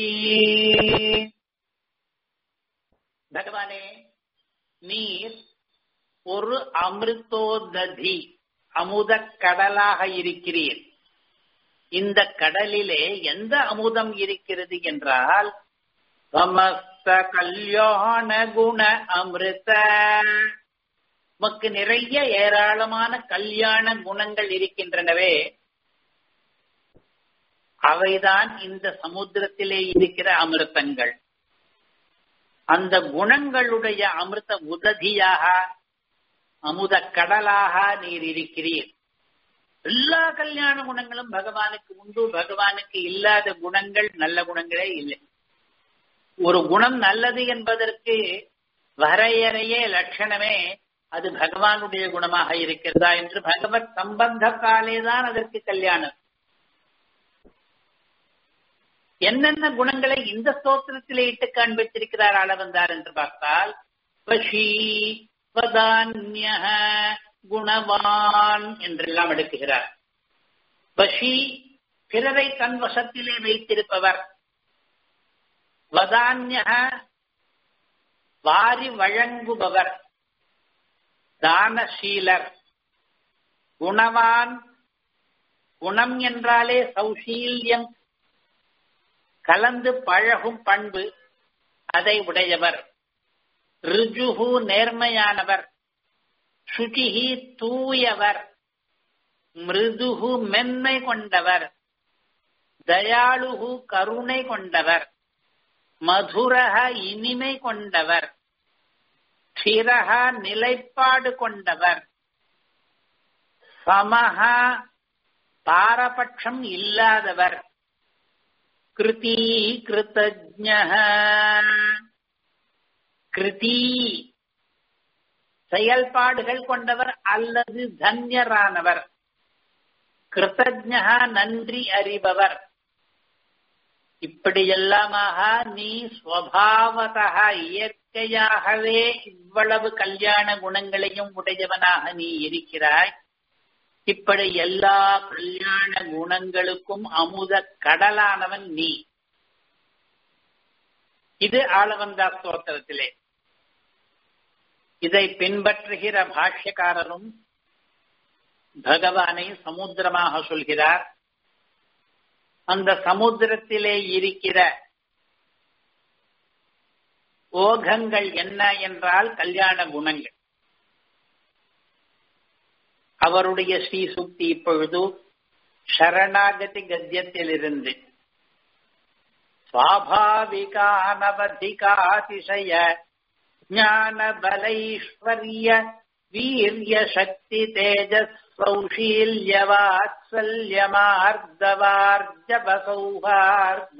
பகவானே நீர் ஒரு அமிர்தோததி அமுத கடலாக இருக்கிறீர் இந்த கடலிலே எந்த அமுதம் இருக்கிறது என்றால் சமஸ்த கல்யாண குண அமிர்த உமக்கு நிறைய ஏராளமான கல்யாண குணங்கள் இருக்கின்றனவே அவைதான் இந்த சமுத்திரத்திலே இருக்கிற அமிர்தங்கள் அந்த குணங்களுடைய அமிர்த உததியாக அமுத கடலாக நீர் இருக்கிறீர் எல்லா கல்யாண குணங்களும் பகவானுக்கு உண்டு பகவானுக்கு இல்லாத குணங்கள் நல்ல குணங்களே இல்லை ஒரு குணம் நல்லது என்பதற்கு வரையறையே லட்சணமே அது பகவானுடைய குணமாக இருக்கிறதா என்று பகவத் சம்பந்தத்தாலே தான் அதற்கு கல்யாணம் என்னென்ன குணங்களை இந்த ஸ்தோத்திரத்திலே இட்டு காண்பித்திருக்கிறார் அளவந்தார் என்று பார்த்தால் வஷி வதான்ய குணவான் என்றெல்லாம் எடுக்குகிறார் வஷி பிறரை தன் வசத்திலே வைத்திருப்பவர் வதான்ய வாரி வழங்குபவர் தானசீலர் குணவான் குணம் என்றாலே சௌசீல்யம் கலந்து பழகும் பண்பு அதை உடையவர் ரிஜுகு நேர்மையானவர் சுச்சிகி தூயவர் மிருதுகு மென்மை கொண்டவர் தயாளுகு கருணை கொண்டவர் மதுரக இனிமை கொண்டவர் ஸ்திரக நிலைப்பாடு கொண்டவர் சமஹ பாரபட்சம் இல்லாதவர் கிருதி கிருத்தஜ கிருதி செயல்பாடுகள் கொண்டவர் அல்லது தன்யரானவர் கிருத்தஜ நன்றி அறிபவர் இப்படியெல்லாமாக நீ ஸ்வபாவதா இயற்கையாகவே இவ்வளவு கல்யாண குணங்களையும் உடையவனாக நீ இருக்கிறாய் இப்படி எல்லா கல்யாண குணங்களுக்கும் அமுத கடலானவன் நீ இது ஆளவந்தா ஸ்தோத்திரத்திலே இதை பின்பற்றுகிற பாஷ்யக்காரரும் பகவானை சமுத்திரமாக சொல்கிறார் அந்த சமுத்திரத்திலே இருக்கிற ஓகங்கள் என்ன என்றால் கல்யாண குணங்கள் அவருடைய ஸ்ரீ சுக்தி இப்பொழுது சரணாகதி கத்தியத்திலிருந்து स्वाभाविकानवधिकातिशय ज्ञानबलैश्वर्य वीर्यशक्तितेजस्सौशील्यवात्सल्यमार्दवार्जवसौहार्द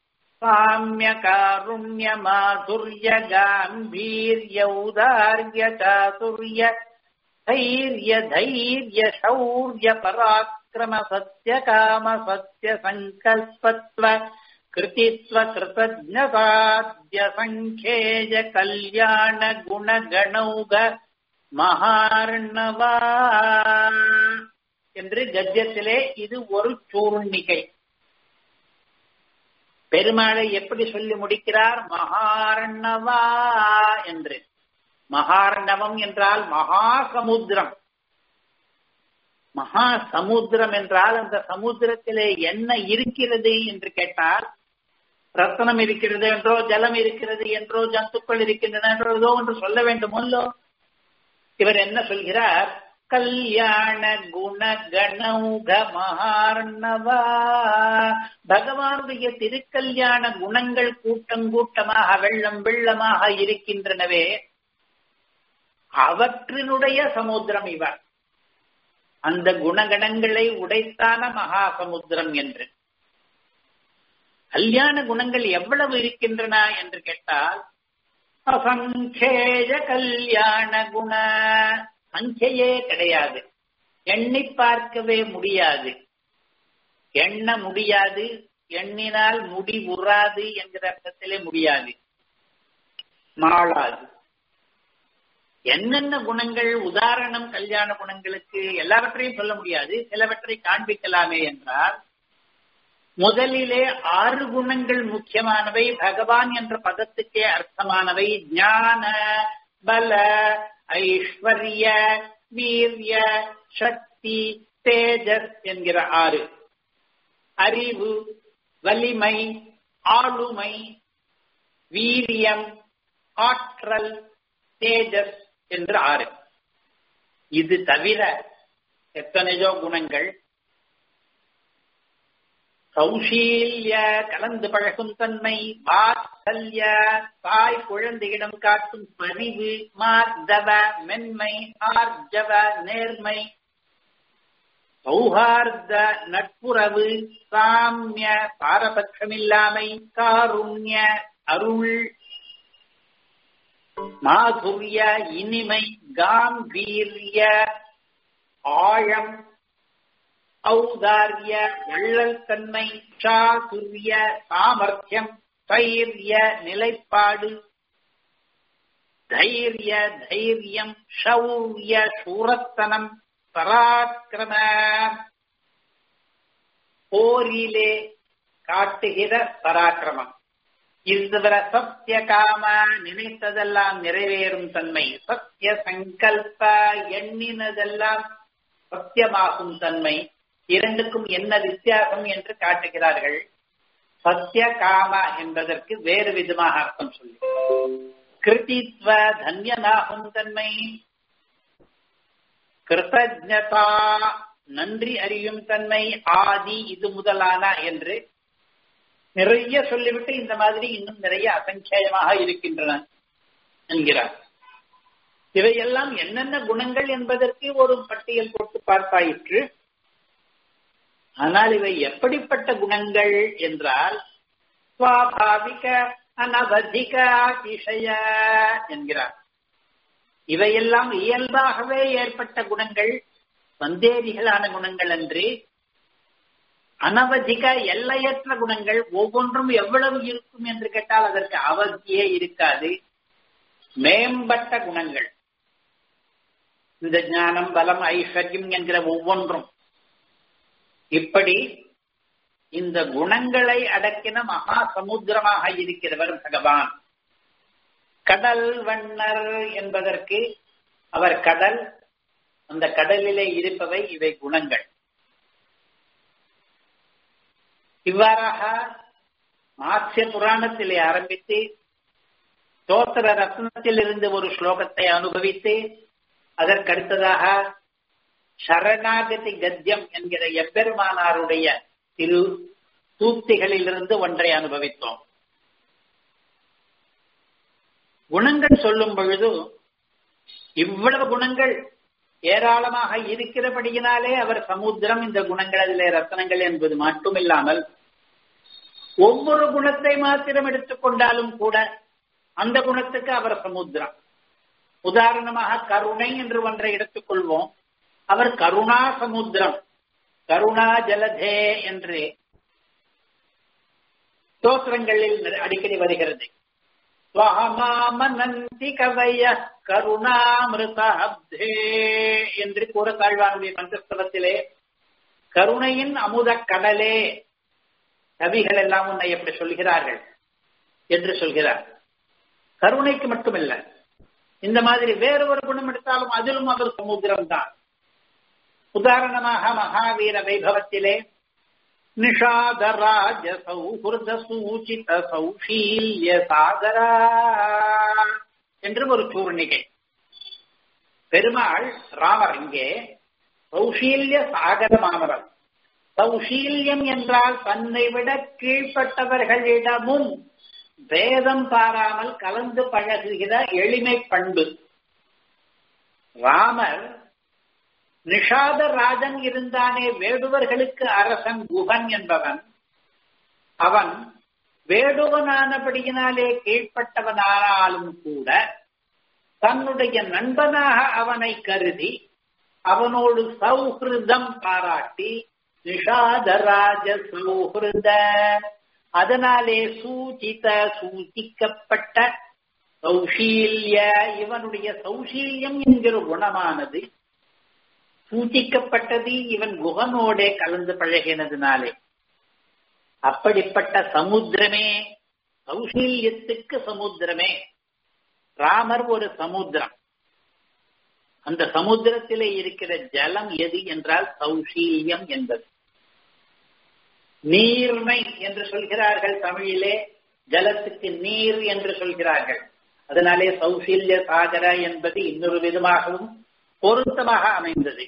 साम्यकारुण्यमाधुर्य गाम्भीर्यौदार्य चातुर्य धैर्य धैर्य शौर्य पराक्रम सत्य काम सत्य संकल्पत्व कृतित्व कृतज्ञताद्य संख्येय कल्याण गुण गणौग மகார்ணவா என்று கத்தியத்திலே இது ஒரு சூர்ணிகை பெருமாளை எப்படி சொல்லி முடிக்கிறார் மகார்ணவா என்று மகார்ணவம் என்றால் மகா சமுத்திரம் மகா சமுத்திரம் என்றால் அந்த சமுத்திரத்திலே என்ன இருக்கிறது என்று கேட்டால் ரத்தனம் இருக்கிறது என்றோ ஜலம் இருக்கிறது என்றோ ஜந்துக்கள் இருக்கின்றன என்றோ ஏதோ என்று சொல்ல வேண்டுமோ இவர் என்ன சொல்கிறார் கல்யாண குண கணௌக மகார்ணவா பகவானுடைய திருக்கல்யாண குணங்கள் கூட்டம் கூட்டமாக வெள்ளம் வெள்ளமாக இருக்கின்றனவே அவற்றினுடைய சமுத்திரம் இவர் அந்த குணகணங்களை உடைத்தான மகா சமுத்திரம் என்று கல்யாண குணங்கள் எவ்வளவு இருக்கின்றன என்று கேட்டால் அசங்கேய கல்யாண குண சங்கையே கிடையாது எண்ணி பார்க்கவே முடியாது எண்ண முடியாது எண்ணினால் முடி உறாது என்கிற அர்த்தத்திலே முடியாது மாளாது என்னென்ன குணங்கள் உதாரணம் கல்யாண குணங்களுக்கு எல்லாவற்றையும் சொல்ல முடியாது சிலவற்றை காண்பிக்கலாமே என்றால் முதலிலே ஆறு குணங்கள் முக்கியமானவை பகவான் என்ற பதத்துக்கே அர்த்தமானவை ஞான பல ஐஸ்வர்ய வீரிய சக்தி தேஜஸ் என்கிற ஆறு அறிவு வலிமை ஆளுமை வீரியம் ஆற்றல் தேஜஸ் என்று ஆறு இது தவிர எத்தனையோ குணங்கள் சௌஷீல்ய கலந்து பழகும் தன்மை வாத்சல்ய தாய் குழந்தையிடம் காட்டும் பரிவு மார்தவ மென்மை ஆர்ஜவ நேர்மை சௌஹார்த நட்புறவு சாமிய பாரபட்சமில்லாமை காருண்ய அருள் மாதுரிய இனிமை காம்பீரிய ஆழம் ஔதாரிய வள்ளல் தன்மை சாதுரிய சாமர்த்தியம் தைரிய நிலைப்பாடு தைரிய தைரியம் ஷௌரிய சூரத்தனம் பராக்கிரம போரிலே காட்டுகிற பராக்கிரமம் இதுவரை சத்திய காம நினைத்ததெல்லாம் நிறைவேறும் தன்மை சத்திய சங்கல்ப எண்ணினதெல்லாம் சத்தியமாகும் தன்மை இரண்டுக்கும் என்ன வித்தியாசம் என்று காட்டுகிறார்கள் சத்திய காம என்பதற்கு வேறு விதமாக அர்த்தம் சொல்லி கிருதித்வ தன்யனாகும் தன்மை கிருத்தஜதா நன்றி அறியும் தன்மை ஆதி இது முதலான என்று நிறைய சொல்லிவிட்டு இந்த மாதிரி இன்னும் நிறைய அசங்கேயமாக இருக்கின்றன என்கிறார் இவையெல்லாம் என்னென்ன குணங்கள் என்பதற்கு ஒரு பட்டியல் போட்டு பார்த்தாயிற்று ஆனால் இவை எப்படிப்பட்ட குணங்கள் என்றால் சுவாபாவிக அனவதிக அதிசய என்கிறார் இவையெல்லாம் இயல்பாகவே ஏற்பட்ட குணங்கள் சந்தேகிகளான குணங்கள் அன்று அனவதிக எல்லையற்ற குணங்கள் ஒவ்வொன்றும் எவ்வளவு இருக்கும் என்று கேட்டால் அதற்கு அவதியே இருக்காது மேம்பட்ட குணங்கள் இந்த ஞானம் பலம் ஐஸ்வர்யம் என்கிற ஒவ்வொன்றும் இப்படி இந்த குணங்களை அடக்கின மகா சமுத்திரமாக இருக்கிறவர் பகவான் கடல் வண்ணர் என்பதற்கு அவர் கடல் அந்த கடலிலே இருப்பவை இவை குணங்கள் இவ்வாறாக மாசிய புராணத்திலே ஆரம்பித்து தோத்திர ரத்னத்தில் இருந்து ஒரு ஸ்லோகத்தை அனுபவித்து அதற்கடுத்ததாக சரணாகதி கத்தியம் என்கிற எம்பெருமானாருடைய திரு சூக்திகளிலிருந்து ஒன்றை அனுபவித்தோம் குணங்கள் சொல்லும் பொழுது இவ்வளவு குணங்கள் ஏராளமாக இருக்கிறபடியினாலே அவர் சமுத்திரம் இந்த குணங்கள் அதிலே ரத்தனங்கள் என்பது மட்டுமில்லாமல் ஒவ்வொரு குணத்தை மாத்திரம் எடுத்துக்கொண்டாலும் கூட அந்த குணத்துக்கு அவர் சமுத்திரம் உதாரணமாக கருணை என்று ஒன்றை எடுத்துக்கொள்வோம் அவர் கருணா சமுத்திரம் கருணா ஜலதே என்று ஸ்தோத்திரங்களில் அடிக்கடி வருகிறது ஸ்வஹமாமனந்தி கவய கருணாமிருதே என்று கூற தாழ்வானுடைய பஞ்சஸ்தலத்திலே கருணையின் அமுத கடலே கவிகள் எல்லாம் உன்னை எப்படி சொல்கிறார்கள் என்று சொல்கிறார் கருணைக்கு மட்டுமல்ல இந்த மாதிரி வேறு ஒரு குணம் எடுத்தாலும் அதிலும் அவர் சமுத்திரம் தான் உதாரணமாக மகாவீர வைபவத்திலே நிஷாதராஜ சௌஹிருத சூச்சித சௌஷீல்ய சாகரா என்று ஒரு சூர்ணிகை பெருமாள் ராமர் இங்கே சௌஷீல்ய சாகர மாமரம் சௌஷீல்யம் என்றால் தன்னை விட கீழ்ப்பட்டவர்களிடமும் வேதம் பாராமல் கலந்து பழகுகிற எளிமை பண்பு ராமர் நிஷாத ராஜன் இருந்தானே வேடுவர்களுக்கு அரசன் குகன் என்பவன் அவன் வேடுவனானபடியினாலே கீழ்ப்பட்டவனானாலும் கூட தன்னுடைய நண்பனாக அவனை கருதி அவனோடு சௌஹிருதம் பாராட்டி நிஷாதராஜ சௌஹிருத அதனாலே சூச்சித சூச்சிக்கப்பட்ட சௌஷீல்ய இவனுடைய சௌஷீல்யம் என்கிற குணமானது சூச்சிக்கப்பட்டது இவன் குகனோடே கலந்து பழகினதுனாலே அப்படிப்பட்ட சமுத்திரமே சௌஷீல்யத்துக்கு சமுத்திரமே ராமர் ஒரு சமுத்திரம் அந்த சமுத்திரத்திலே இருக்கிற ஜலம் எது என்றால் சௌஷீல்யம் என்பது நீர்மை என்று சொல்கிறார்கள் தமிழிலே ஜலத்துக்கு நீர் என்று சொல்கிறார்கள் அதனாலே சௌஷீல்ய சாகர என்பது இன்னொரு விதமாகவும் பொருத்தமாக அமைந்தது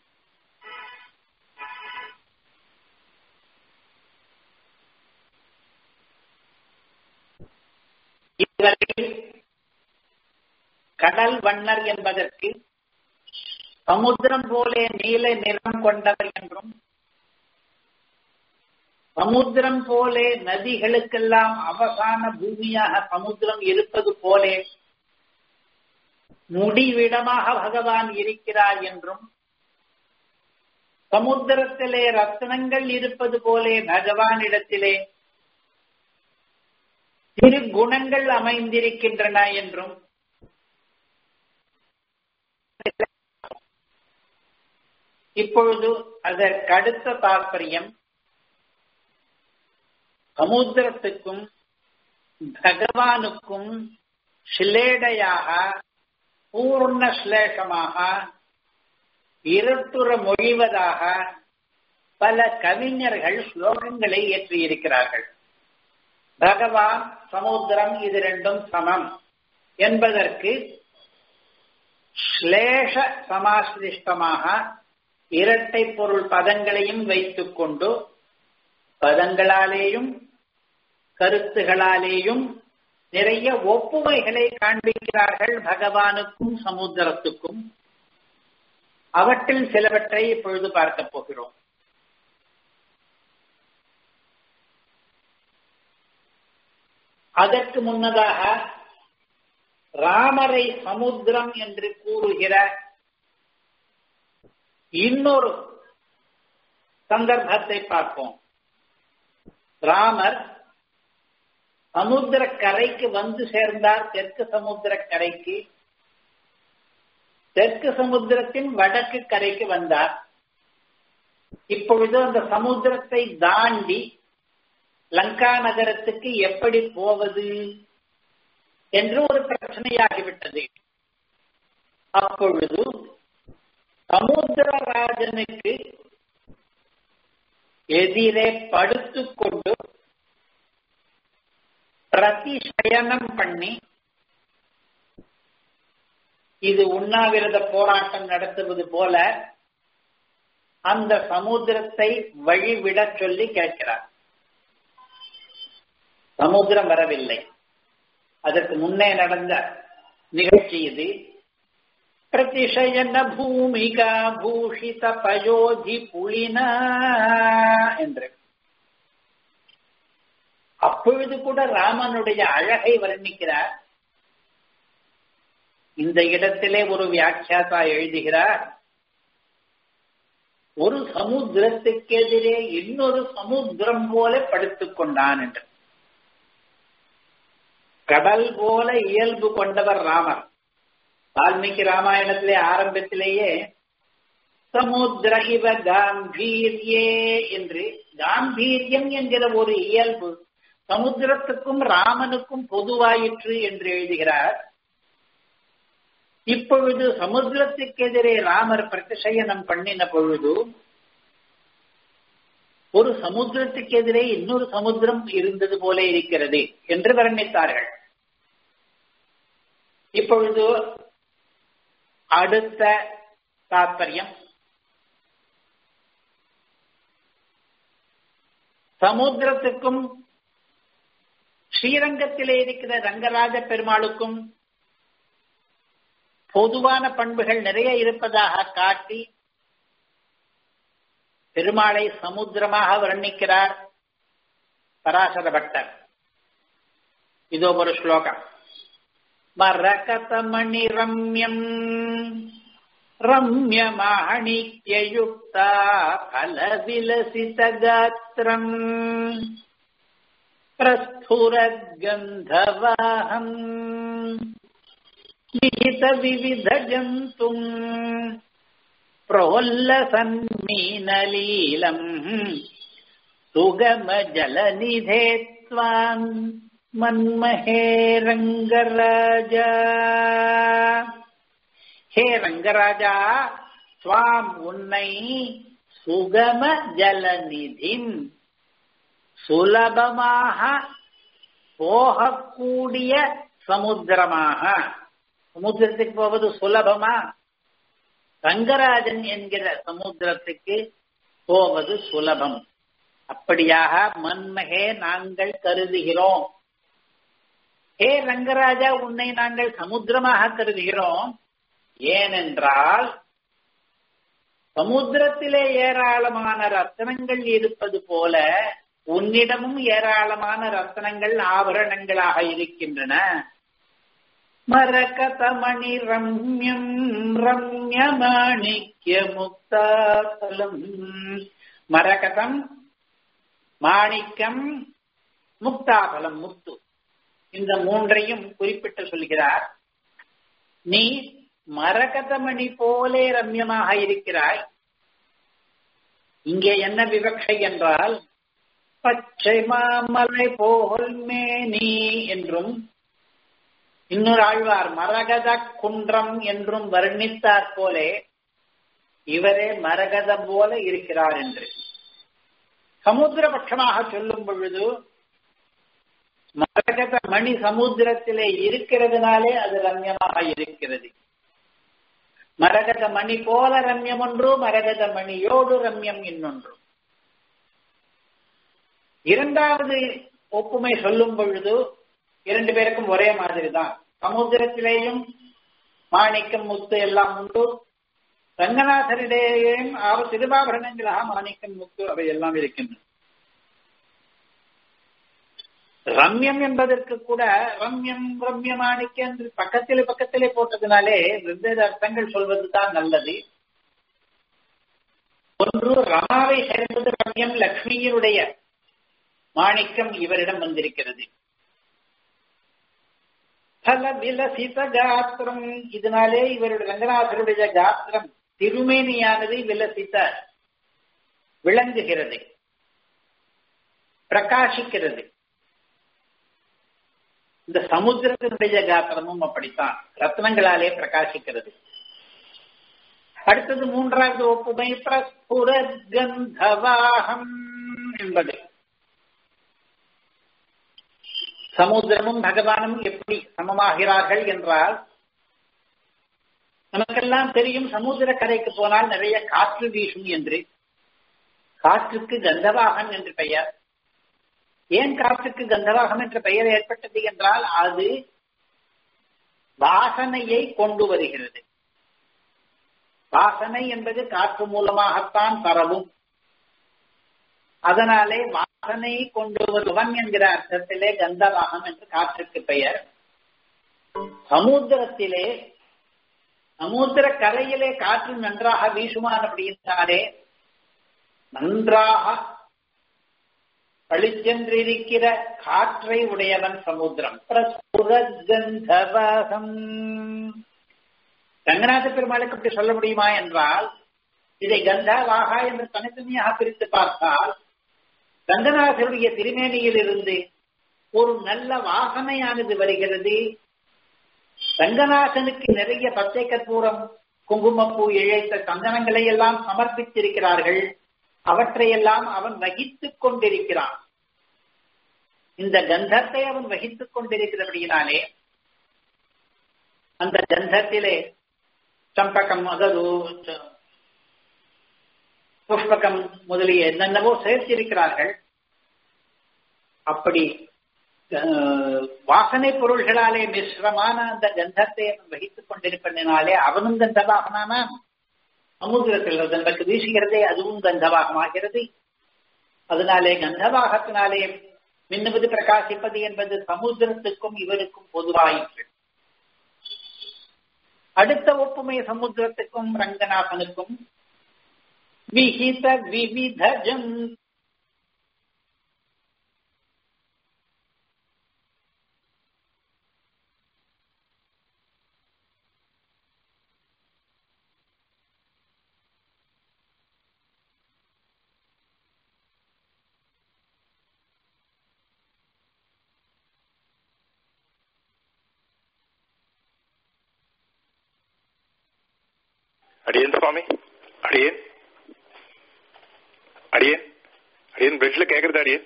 இதுவரையில் கடல் வண்ணர் என்பதற்கு சமுத்திரம் போலே நீல நிறம் கொண்டவர் என்றும் சமுத்திரம் போலே நதிகளுக்கெல்லாம் அவசான பூமியாக சமுத்திரம் இருப்பது போலே முடிவிடமாக பகவான் இருக்கிறார் என்றும் சமுத்திரத்திலே ரத்னங்கள் இருப்பது போலே பகவானிடத்திலே திரு குணங்கள் அமைந்திருக்கின்றன என்றும் இப்பொழுது அதற்கடுத்த தாற்பயம் சமுத்திரத்துக்கும் பகவானுக்கும் சிலேடையாக பூர்ண சிலேஷமாக இருட்டுற மொழிவதாக பல கவிஞர்கள் ஸ்லோகங்களை இயற்றியிருக்கிறார்கள் பகவான் சமுத்திரம் இது ரெண்டும் சமம் என்பதற்கு ஸ்லேஷ சமாசிருஷ்டமாக இரட்டை பொருள் பதங்களையும் வைத்துக் கொண்டு பதங்களாலேயும் கருத்துகளாலேயும் நிறைய ஒப்புமைகளை காண்பிக்கிறார்கள் பகவானுக்கும் சமுத்திரத்துக்கும் அவற்றில் சிலவற்றை இப்பொழுது பார்க்க போகிறோம் அதற்கு முன்னதாக ராமரை சமுத்திரம் என்று கூறுகிற இன்னொரு சந்தர்ப்பத்தை பார்ப்போம் ராமர் சமுத்திர கரைக்கு வந்து சேர்ந்தார் தெற்கு சமுத்திர கரைக்கு தெற்கு சமுத்திரத்தின் வடக்கு கரைக்கு வந்தார் இப்பொழுது அந்த சமுத்திரத்தை தாண்டி லங்கா நகரத்துக்கு எப்படி போவது என்று ஒரு பிரச்சனையாகிவிட்டது அப்பொழுது சமுத்திரராஜனுக்கு எதிரே படுத்துக்கொண்டு பிரதிசயனம் பண்ணி இது உண்ணாவிரத போராட்டம் நடத்துவது போல அந்த சமுத்திரத்தை வழிவிட சொல்லி கேட்கிறார் சமுத்திரம் வரவில்லை அதற்கு முன்னே நடந்த நிகழ்ச்சி இது பிரதிஷயன பூமிகா பூஷித பயோதி புலினா என்று அப்பொழுது கூட ராமனுடைய அழகை வர்ணிக்கிறார் இந்த இடத்திலே ஒரு வியாக்கியாதா எழுதுகிறார் ஒரு சமுத்திரத்துக்கு எதிரே இன்னொரு சமுத்திரம் போல படுத்துக் கொண்டான் என்று கடல் போல இயல்பு கொண்டவர் ராமர் வால்மீகி ராமாயணத்திலே ஆரம்பத்திலேயே சமுத்திர இவ காம்பீரியே என்று காம்பீரியம் என்கிற ஒரு இயல்பு சமுத்திரத்துக்கும் ராமனுக்கும் பொதுவாயிற்று என்று எழுதுகிறார் இப்பொழுது சமுத்திரத்துக்கு எதிரே ராமர் பிரதிசயனம் பண்ணின பொழுது ஒரு சமுத்திரத்துக்கு எதிரே இன்னொரு சமுத்திரம் இருந்தது போல இருக்கிறது என்று வர்ணித்தார்கள் இப்பொழுது அடுத்த தாற்பயம் சமுத்திரத்துக்கும் ஸ்ரீரங்கத்திலே இருக்கிற ரங்கராஜ பெருமாளுக்கும் பொதுவான பண்புகள் நிறைய இருப்பதாக காட்டி பெருமாளை சமுத்திரமாக வர்ணிக்கிறார் பராசர பட்டர் இதோ ஒரு ஸ்லோகம் மரகதமணி ரம்யம் ரம்யமாணிக்யயுக்தா பலவிலசித காத்திரம் प्रस्फुरद्गन्धवाहम् विहितविविधजन्तुम् प्रोल्लसन्मीनलीलम् सुगमजलनिधे त्वाम् मन्महे रङ्गराजा ஹே ரங்கராஜா சுவாம் உன்னை சுகம ஜலநிதிம் சுலபமாக போகக்கூடிய சமுத்திரமாக சமுத்திரத்துக்கு போவது சுலபமா ரங்கராஜன் என்கிற சமுத்திரத்துக்கு போவது சுலபம் அப்படியாக மன்மகே நாங்கள் கருதுகிறோம் ஹே ரங்கராஜா உன்னை நாங்கள் சமுத்திரமாக கருதுகிறோம் ஏனென்றால் சமுத்திரத்திலே ஏராளமான ரத்தனங்கள் இருப்பது போல உன்னிடமும் ஏராளமான ரத்தனங்கள் ஆபரணங்களாக இருக்கின்றன மரகதமணி ரம்யம் ரம்ய மாணிக்ய முக்தாசலம் மரகதம் மாணிக்கம் முக்தாபலம் முத்து இந்த மூன்றையும் குறிப்பிட்டு சொல்கிறார் நீ மரகதமணி போலே ரம்யமாக இருக்கிறாய் இங்கே என்ன விவக்ஷை என்றால் பச்சை மாமலை போல் மேனி என்றும் இன்னொரு ஆழ்வார் மரகத குன்றம் என்றும் வர்ணித்தார் போலே இவரே மரகதம் போல இருக்கிறார் என்று சமுத்திரபட்சமாக சொல்லும் பொழுது மரகத மணி சமுத்திரத்திலே இருக்கிறதுனாலே அது ரம்யமாக இருக்கிறது மரகத மணி போல ரம்யம் ஒன்று மரகத மணியோடு ரம்யம் இன்னொன்று இரண்டாவது ஒப்புமை சொல்லும் பொழுது இரண்டு பேருக்கும் ஒரே மாதிரி தான் சமுத்திரத்திலேயும் மாணிக்கம் முத்து எல்லாம் உண்டு ரங்கநாதரிடையேயும் அவர் திருவாபரணங்களாக மாணிக்கம் முத்து அவை எல்லாம் இருக்கின்றன ரம்யம் என்பதற்கு கூட ரம்யம் ரம்ய மாணிக்கம் என்று பக்கத்திலே பக்கத்திலே போட்டதுனாலே வெவ்வேறு அர்த்தங்கள் சொல்வதுதான் நல்லது ஒன்று ரமாவை சேர்ந்தது ரம்யம் லக்ஷ்மியினுடைய மாணிக்கம் இவரிடம் வந்திருக்கிறது பல விலசித காத்திரம் இதனாலே இவருடைய ரங்கநாதருடைய காத்திரம் திருமேனியானது விலசித்த விளங்குகிறது பிரகாசிக்கிறது இந்த சமுத்திரத்தினுடைய காத்திரமும் அப்படித்தான் ரத்னங்களாலே பிரகாசிக்கிறது அடுத்தது மூன்றாவது ஒப்புமை பிரஸ்புரகந்தவாகம் என்பது சமுத்திரமும் பகவானும் எப்படி சமமாகிறார்கள் என்றால் நமக்கெல்லாம் தெரியும் சமுத்திர கரைக்கு போனால் நிறைய காற்று வீசும் என்று காற்றுக்கு கந்தவாகன் என்று பெயர் ஏன் காற்றுக்கு கந்தவாகம் என்ற பெயர் ஏற்பட்டது என்றால் அது வாசனையை கொண்டு வருகிறது வாசனை என்பது காற்று மூலமாகத்தான் பரவும் அதனாலே வாசனை கொண்டு வருவன் என்கிற அர்த்தத்திலே கந்தவாகம் என்று காற்றுக்கு பெயர் சமுத்திரத்திலே சமுத்திர கரையிலே காற்று நன்றாக வீசுமான் அப்படின்னாலே நன்றாக பளிச்சென்றிருக்கிற காற்றை உடையவன் சமுத்திரம் கந்தவாகம் ரங்கநாத பெருமாளுக்கு அப்படி சொல்ல முடியுமா என்றால் இதை கந்தா வாகா என்று தனித்தனியாக பிரித்து பார்த்தால் ரங்கநாதருடைய திருமேனியில் இருந்து ஒரு நல்ல வாசனையானது வருகிறது ரங்கநாதனுக்கு நிறைய பச்சை கற்பூரம் குங்குமப்பூ இழைத்த சந்தனங்களை எல்லாம் சமர்ப்பித்திருக்கிறார்கள் அவற்றையெல்லாம் அவன் வகித்துக் கொண்டிருக்கிறான் இந்த கந்தத்தை அவன் வகித்துக் கொண்டிருக்கிறபடியினாலே அந்த கந்தத்திலே சம்பகம் அதாவது புஷ்பகம் முதலிய என்னென்னவோ சேர்த்திருக்கிறார்கள் அப்படி வாசனை பொருள்களாலே மிஸ்ரமான அந்த கந்தத்தை அவன் வகித்துக் கொண்டிருப்பதனாலே அவனும் கந்தவாகனானா சமுத்திரத்தில் தனக்கு வீசுகிறதே அதுவும் கந்தவாகமாகிறது அதனாலே கந்தவாகத்தினாலே மின்னுவது பிரகாசிப்பது என்பது சமுத்திரத்துக்கும் இவருக்கும் பொதுவாயிற்று அடுத்த ஒப்புமை சமுத்திரத்துக்கும் ரங்கநாதனுக்கும் விஹித விவித ஜன் அடியேன் சுவாமி அடியேன் அடியேன் அடியேன் பிரிட்ஜ்ல கேக்குறது அடியேன்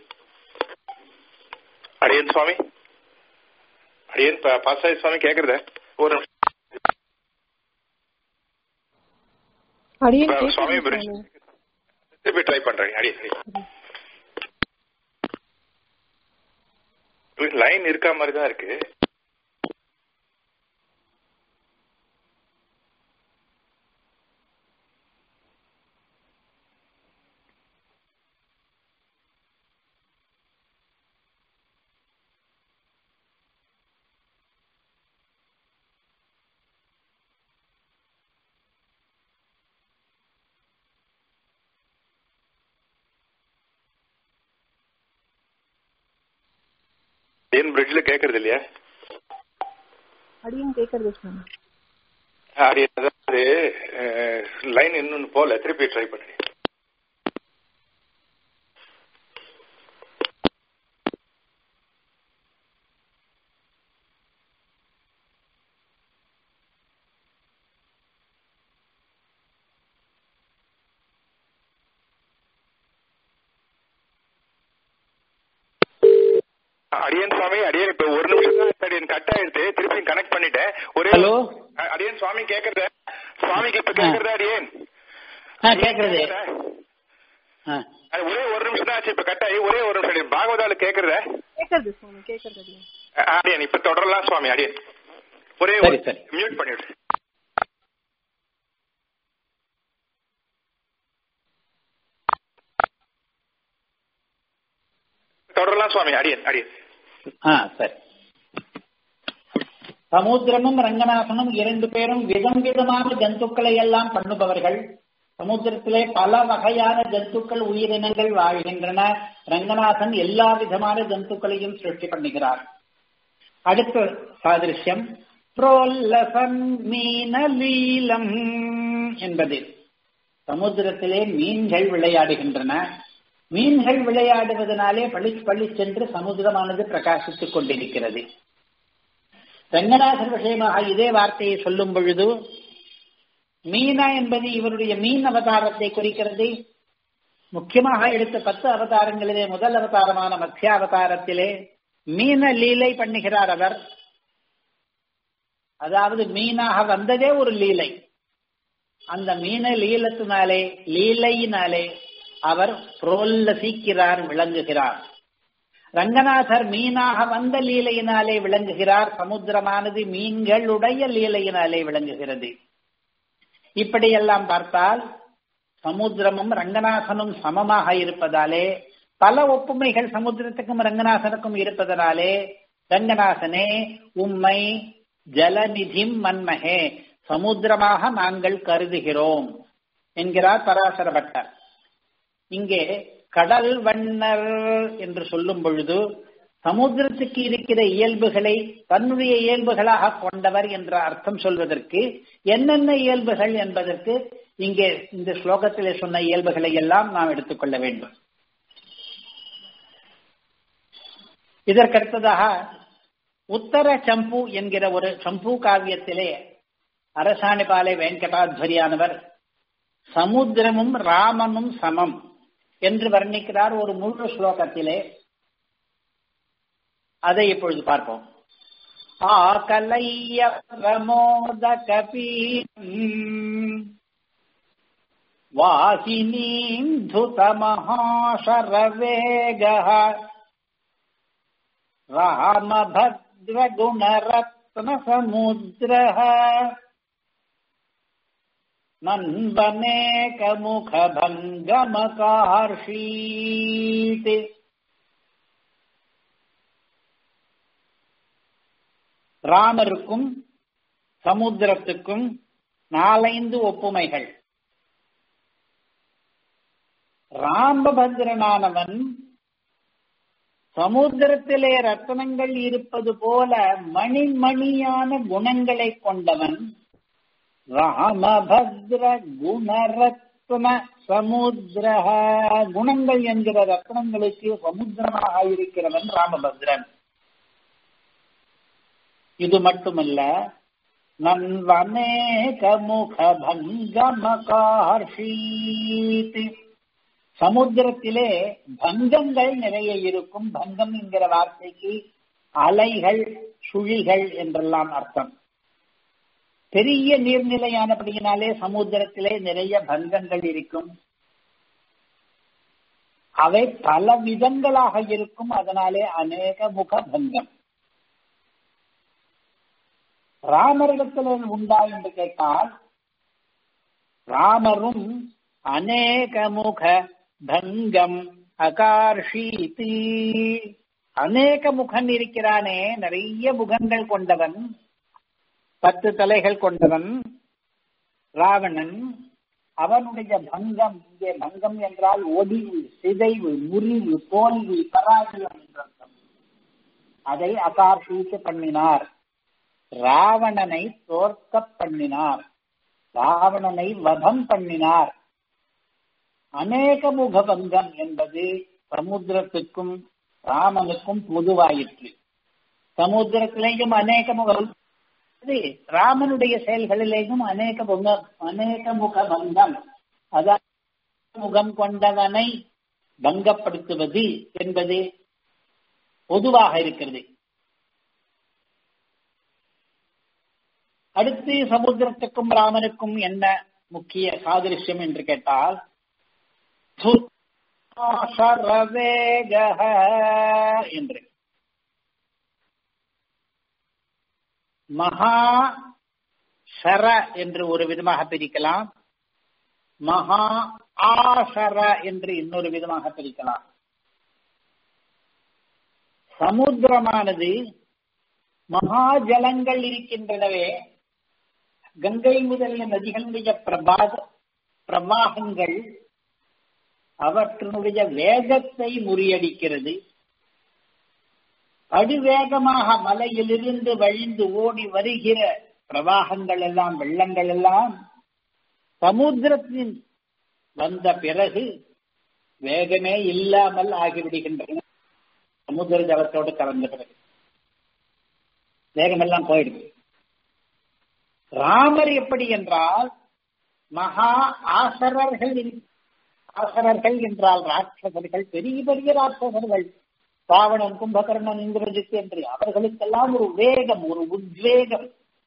அடியேன் சுவாமி அடியேன் பாசாய் சுவாமி கேக்குறத ஒரு அடியேன் சுவாமி கேக்குது பிரிட்ஜ் சுவாமி. திருப்பி ட்ரை பண்றேன் அடியேன் அடியேன் லைன் இருக்கா மாதிரி தான் இருக்கு ஏன் பிரிட்ஜ்ல கேக்குறது இல்லையா அடியேன் கேக்குறது சுவாமி அடி அதாவது லைன் இன்னொன்னு போல திருப்பி ட்ரை பண்ணி அடியன் சுவாமி அடியன் இப்ப ஒரு நிமிஷம் தான் அடியன் கட் ஆயிடுச்சு திருப்பி கனெக்ட் பண்ணிட்டேன் ஒரே ஹலோ அ- அடியன் சுவாமி கேக்குறத சுவாமிக்கு இப்ப கேக்குறதா அடியன் ஆ கேக்குறது ஆ அது ஒரே ஒரு நிமிஷம் தான் ஆச்சு இப்ப கட் ஆகி ஒரே ஒரு நிமிஷம் அடியன். பாகவதால கேக்குறத கேக்குறது சுவாமி கேக்குறது அடியேன் அ- அடியன் இப்ப தொடரலாம் சுவாமி அடியன் ஒரே சரி, சரி. மியூட் பண்ணிவிடு தொடரலாம் சுவாமி அடியன் அடியன் ஆ சரி சமுத்திரமும் ரங்கநாதனும் இரண்டு பேரும் விதம் விதமான ஜந்துக்களை எல்லாம் பண்ணுபவர்கள் சமுத்திரத்திலே பல வகையான ஜந்துக்கள் உயிரினங்கள் வாழ்கின்றன ரங்கநாதன் எல்லா விதமான ஜந்துக்களையும் சிருஷ்டி பண்ணுகிறார் அடுத்த சாதிருஷ்யம் புரோல்லசன் மீனலீலம் என்பது சமுத்திரத்திலே மீன்கள் விளையாடுகின்றன மீன்கள் விளையாடுவதனாலே பளிச் பளிச் சென்று சமுத்திரமானது பிரகாசித்துக் கொண்டிருக்கிறது ரங்கநாதர் விஷயமாக இதே வார்த்தையை சொல்லும் பொழுது மீனா என்பது இவருடைய மீன் அவதாரத்தை குறிக்கிறது முக்கியமாக எடுத்த பத்து அவதாரங்களிலே முதல் அவதாரமான மத்திய அவதாரத்திலே மீன லீலை பண்ணுகிறார் அவர் அதாவது மீனாக வந்ததே ஒரு லீலை அந்த மீன லீலத்தினாலே லீலையினாலே அவர் புரோல்லசிக்கிறார் விளங்குகிறார் ரங்கநாதர் மீனாக வந்த லீலையினாலே விளங்குகிறார் சமுத்திரமானது மீன்களுடைய லீலையினாலே விளங்குகிறது இப்படியெல்லாம் பார்த்தால் சமுத்திரமும் ரங்கநாதனும் சமமாக இருப்பதாலே பல ஒப்புமைகள் சமுத்திரத்துக்கும் ரங்கநாதனுக்கும் இருப்பதனாலே ரங்கநாதனே உம்மை ஜலநிதிம் மன்மகே சமுத்திரமாக நாங்கள் கருதுகிறோம் என்கிறார் பராசர பட்டர் இங்கே கடல் வண்ணர் என்று சொல்லும் பொழுது சமுத்திரத்துக்கு இருக்கிற இயல்புகளை தன்னுடைய இயல்புகளாக கொண்டவர் என்ற அர்த்தம் சொல்வதற்கு என்னென்ன இயல்புகள் என்பதற்கு இங்கே இந்த ஸ்லோகத்திலே சொன்ன இயல்புகளை எல்லாம் நாம் எடுத்துக்கொள்ள வேண்டும் இதற்கடுத்ததாக உத்தர சம்பு என்கிற ஒரு சம்பு காவியத்திலே அரசாணிபாலை வெங்கடாத்வரியானவர் சமுத்திரமும் ராமனும் சமம் என்று வர்ணிக்கிறார் ஒரு முழு ஸ்லோகத்திலே அதை இப்பொழுது பார்ப்போம் ஆகலைய பிரமோத கபீ வாகினீம் துத மகாசரவேக ராமபத்ரகுணரத்ன சமுத்திர நண்பனேகமுகபங்கமகார்ஷீத் ராமருக்கும் சமுத்திரத்துக்கும் நாலைந்து ஒப்புமைகள் ராமபத்ரனானவன் சமுத்திரத்திலே ரத்தனங்கள் இருப்பது போல மணிமணியான குணங்களை கொண்டவன் ராமபத்ர குணரத்ன சமுத்திர குணங்கள் என்கிற ரத்னங்களுக்கு சமுத்திரமாக இருக்கிறவன் ராமபத்ரன் இது மட்டுமல்ல நன்வனேகமுக பங்கமகார்ஷீத் சமுத்திரத்திலே பங்கங்கள் நிறைய இருக்கும் பங்கம் என்கிற வார்த்தைக்கு அலைகள் சுழிகள் என்றெல்லாம் அர்த்தம் பெரிய நீர்நிலையானபடியினாலே சமுத்திரத்திலே நிறைய பங்கங்கள் இருக்கும் அவை பல விதங்களாக இருக்கும் அதனாலே அநேக முக பங்கம் ராமரிடத்தில் உண்டா என்று கேட்டால் ராமரும் அநேக முக பங்கம் அகார்ஷீதி அநேக முகன் இருக்கிறானே நிறைய முகங்கள் கொண்டவன் பத்து தலைகள் கொண்டவன் ராவணன் அவனுடைய பங்கம் இங்கே பங்கம் என்றால் ஒடிவு சிதைவு முறிவு தோல்வி பராஜயம் என்றர்த்தம் அதை அகார்ஷீத்து பண்ணினார் ராவணனை தோற்க பண்ணினார் ராவணனை வதம் பண்ணினார் அநேக முகபங்கம் என்பது சமுத்திரத்துக்கும் ராமனுக்கும் பொதுவாயிற்று சமுத்திரத்திலேயும் அநேக முகம் ராமனுடைய செயல்களிலேயும் அநேக முகம் அநேக முக பங்கம் அதாவது முகம் கொண்டவனை பங்கப்படுத்துவது என்பது பொதுவாக இருக்கிறது அடுத்து சமுத்திரத்துக்கும் ராமனுக்கும் என்ன முக்கிய சாதிருஷ்யம் என்று கேட்டால் என்று மகா ஷர என்று ஒரு விதமாக பிரிக்கலாம் மகா ஆஷர என்று இன்னொரு விதமாக பிரிக்கலாம் சமுத்திரமானது மகா ஜலங்கள் இருக்கின்றனவே கங்கை முதலிய நதிகளுடைய பிரபாத பிரவாகங்கள் அவற்றினுடைய வேகத்தை முறியடிக்கிறது அதிவேகமாக மலையிலிருந்து வழிந்து ஓடி வருகிற பிரவாகங்கள் எல்லாம் வெள்ளங்கள் எல்லாம் சமுத்திரத்தின் வந்த பிறகு வேகமே இல்லாமல் ஆகிவிடுகின்றன சமுத்திர ஜலத்தோடு கலந்த பிறகு வேகமெல்லாம் போயிடுது ராமர் எப்படி என்றால் மகா ஆசரர்கள் ஆசரர்கள் என்றால் ராட்சசர்கள் பெரிய பெரிய ராட்சசர்கள் ராவணன் கும்பகர்ணன் இந்திரஜித் என்று அவர்களுக்கெல்லாம் ஒரு வேகம் ஒரு உத்வேகம்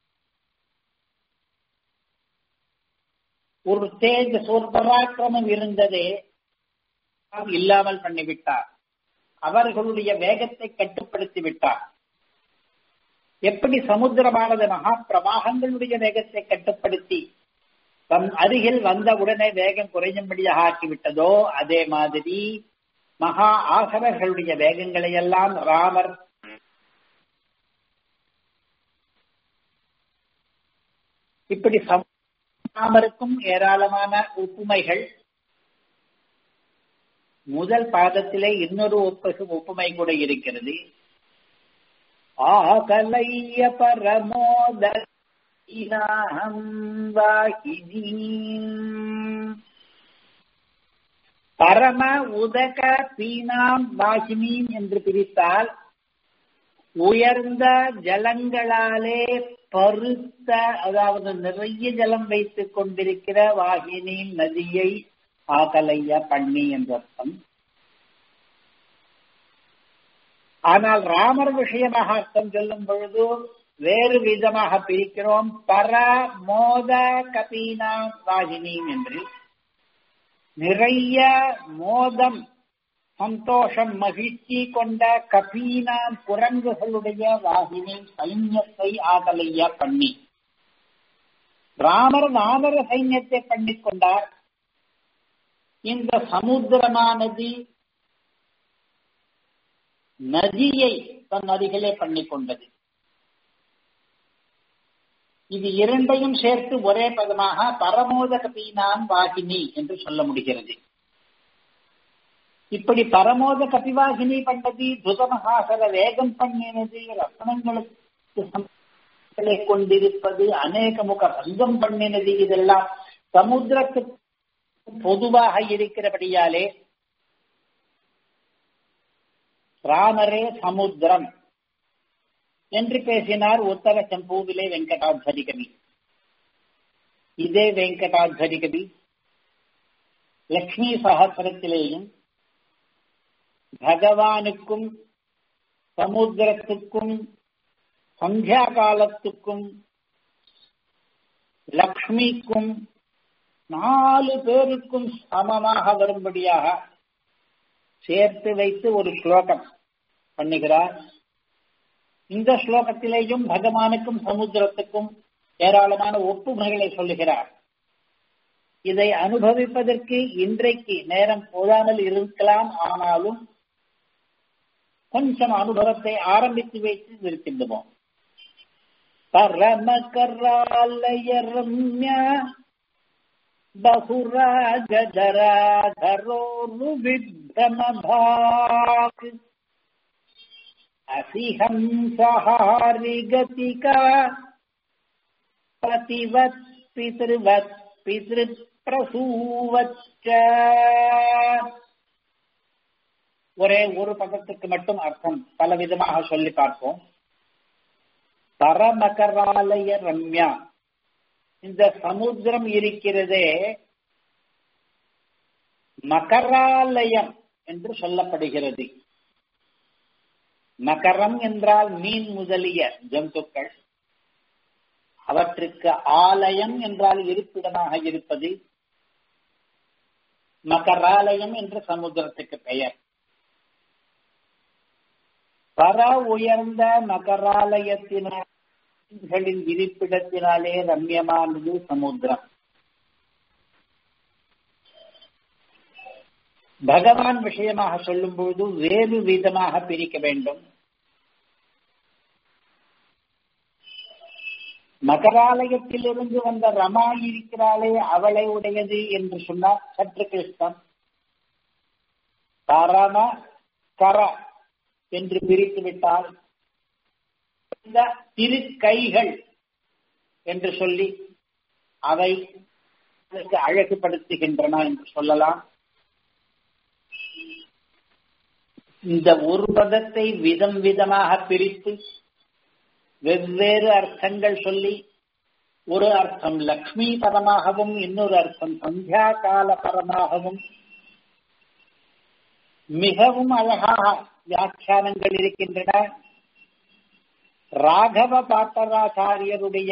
ஒரு தேஜஸ் ஒரு பராக்கிரமம் இருந்ததே இல்லாமல் பண்ணிவிட்டார் அவர்களுடைய வேகத்தை கட்டுப்படுத்தி விட்டார் எப்படி சமுத்திரமானது மகா பிரவாகங்களுடைய வேகத்தை கட்டுப்படுத்தி தன் அருகில் வந்தவுடனே வேகம் குறையும்படியாக ஆக்கிவிட்டதோ அதே மாதிரி மகா ஆசவர்களுடைய வேகங்களை எல்லாம் ராமர் இப்படி ராமருக்கும் ஏராளமான ஒப்புமைகள் முதல் பாதத்திலே இன்னொரு ஒப்பு ஒப்புமை கூட இருக்கிறது ஆகலைய பரமோத பரம உதக பீனாம் வாகினீம் என்று பிரித்தால் உயர்ந்த ஜலங்களாலே பருத்த அதாவது நிறைய ஜலம் வைத்துக் கொண்டிருக்கிற வாகினி நதியை ஆகலைய பண்ணி என்ற அர்த்தம் ஆனால் ராமர் விஷயமாக அர்த்தம் சொல்லும் பொழுது வேறு விதமாக பிரிக்கிறோம் பர மோத கபீனா வாகினி என்று நிறைய மோதம் சந்தோஷம் மகிழ்ச்சி கொண்ட கபீனாம் குரங்குகளுடைய வாகினி சைன்யத்தை ஆகலைய பண்ணி ராமர் வானர சைன்யத்தை பண்ணிக் கொண்டார் இந்த சமுத்திரமானது நதியை தன் அருகிலே பண்ணிக் கொண்டது இது இரண்டையும் சேர்த்து ஒரே பதமாக பரமோதக பீனாம் வாகினி என்று சொல்ல முடிகிறது இப்படி பரமோத கபிவாகினி பண்ணது துதமகாசர வேகம் பண்ணினது ரத்னங்களுக்கு கொண்டிருப்பது அநேக முக பங்கம் பண்ணினது இதெல்லாம் சமுத்திரத்துக்கு பொதுவாக இருக்கிறபடியாலே ராமரே சமுத்திரம் என்று பேசினார் உத்தர சம்பூவிலே வெங்கடாத்வரி கவி இதே வெங்கடாத்வரி கவி லக்ஷ்மி சகசிரத்திலேயும் பகவானுக்கும் சமுத்திரத்துக்கும் சந்தியா காலத்துக்கும் லக்ஷ்மிக்கும் நாலு பேருக்கும் சமமாக வரும்படியாக சேர்த்து வைத்து ஒரு ஸ்லோகம் பண்ணுகிறார் இந்த ஸ்லோகத்திலேயும் பகவானுக்கும் சமுத்திரத்துக்கும் ஏராளமான ஒப்புமைகளை சொல்லுகிறார் இதை அனுபவிப்பதற்கு இன்றைக்கு நேரம் போதாமல் இருக்கலாம் ஆனாலும் கொஞ்சம் அனுபவத்தை ஆரம்பித்து வைத்து இருக்கின்றோம் பரம கராலய ரம்யா बहुराजधराधरोरु विभ्रमभाक् असिहंसहारि गतिका प्रतिवत् पितृवत् பித்ருப்பிரசூவச்ச ஒரே ஒரு பதத்துக்கு மட்டும் அர்த்தம் பல விதமாக சொல்லி பார்ப்போம் பரமகராலய ரம்யா இந்த சமுத்திரம் இருக்கிறதே மகராலயம் என்று சொல்லப்படுகிறது மகரம் என்றால் மீன் முதலிய ஜந்துக்கள் அவற்றுக்கு ஆலயம் என்றால் இருப்பிடமாக இருப்பது மகராலயம் என்ற சமுத்திரத்துக்கு பெயர் பர உயர்ந்த மகராலயத்தினின் இருப்பிடத்தினாலே ரம்யமானது சமுத்திரம் பகவான் விஷயமாக சொல்லும் பொழுது வேறு விதமாக பிரிக்க வேண்டும் மகராலயத்திலிருந்து வந்த ரமா இருக்கிறாளே அவளை உடையது என்று சொன்னார் சற்று கிருஷ்ணம் பரம கர என்று பிரித்து விட்டால் இந்த திருக்கைகள் என்று சொல்லி அவை அதற்கு அழகுபடுத்துகின்றன என்று சொல்லலாம் இந்த ஒரு பதத்தை விதம் விதமாக பிரித்து வெவ்வேறு அர்த்தங்கள் சொல்லி ஒரு அர்த்தம் லக்ஷ்மி பரமாகவும் இன்னொரு அர்த்தம் சந்தியா கால பரமாகவும் மிகவும் அழகாக வியாக்கியானங்கள் இருக்கின்றன ராகவ பாட்டராச்சாரியருடைய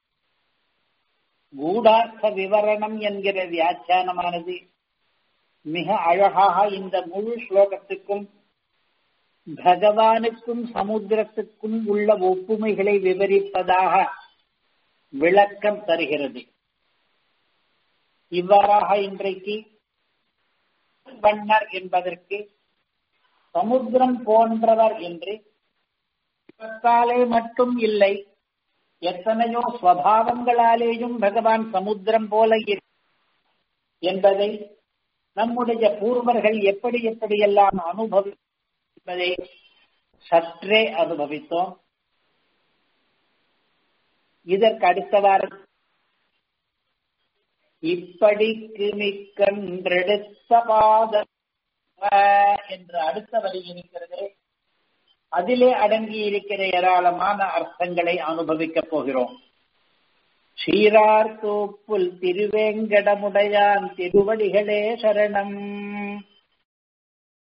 கூடார்த்த விவரணம் என்கிற வியாக்கியானமானது மிக அழகாக இந்த முழு ஸ்லோகத்துக்கும் பகவானுக்கும் சமுத்திரத்துக்கும் உள்ள ஒப்புமைகளை விவரிப்பதாக விளக்கம் தருகிறது இவ்வாறாக இன்றைக்கு வண்ணர் என்பதற்கு சமுத்திரம் போன்றவர் என்று இவற்றாலே மட்டும் இல்லை எத்தனையோ ஸ்வபாவங்களாலேயும் பகவான் சமுத்திரம் போல என்பதை நம்முடைய பூர்வர்கள் எப்படி எப்படியெல்லாம் அனுபவி என்பதை சற்றே அனுபவித்தோம் இதற்கு அடுத்த வாரம் இப்படிக்கு மிக்கன்றெடுத்த பாத என்று அடுத்த வரி இருக்கிறது அதிலே அடங்கி இருக்கிற ஏராளமான அர்த்தங்களை அனுபவிக்கப் போகிறோம் ஸ்ரீரார் தோப்புல் திருவேங்கடமுடையான் திருவடிகளே சரணம்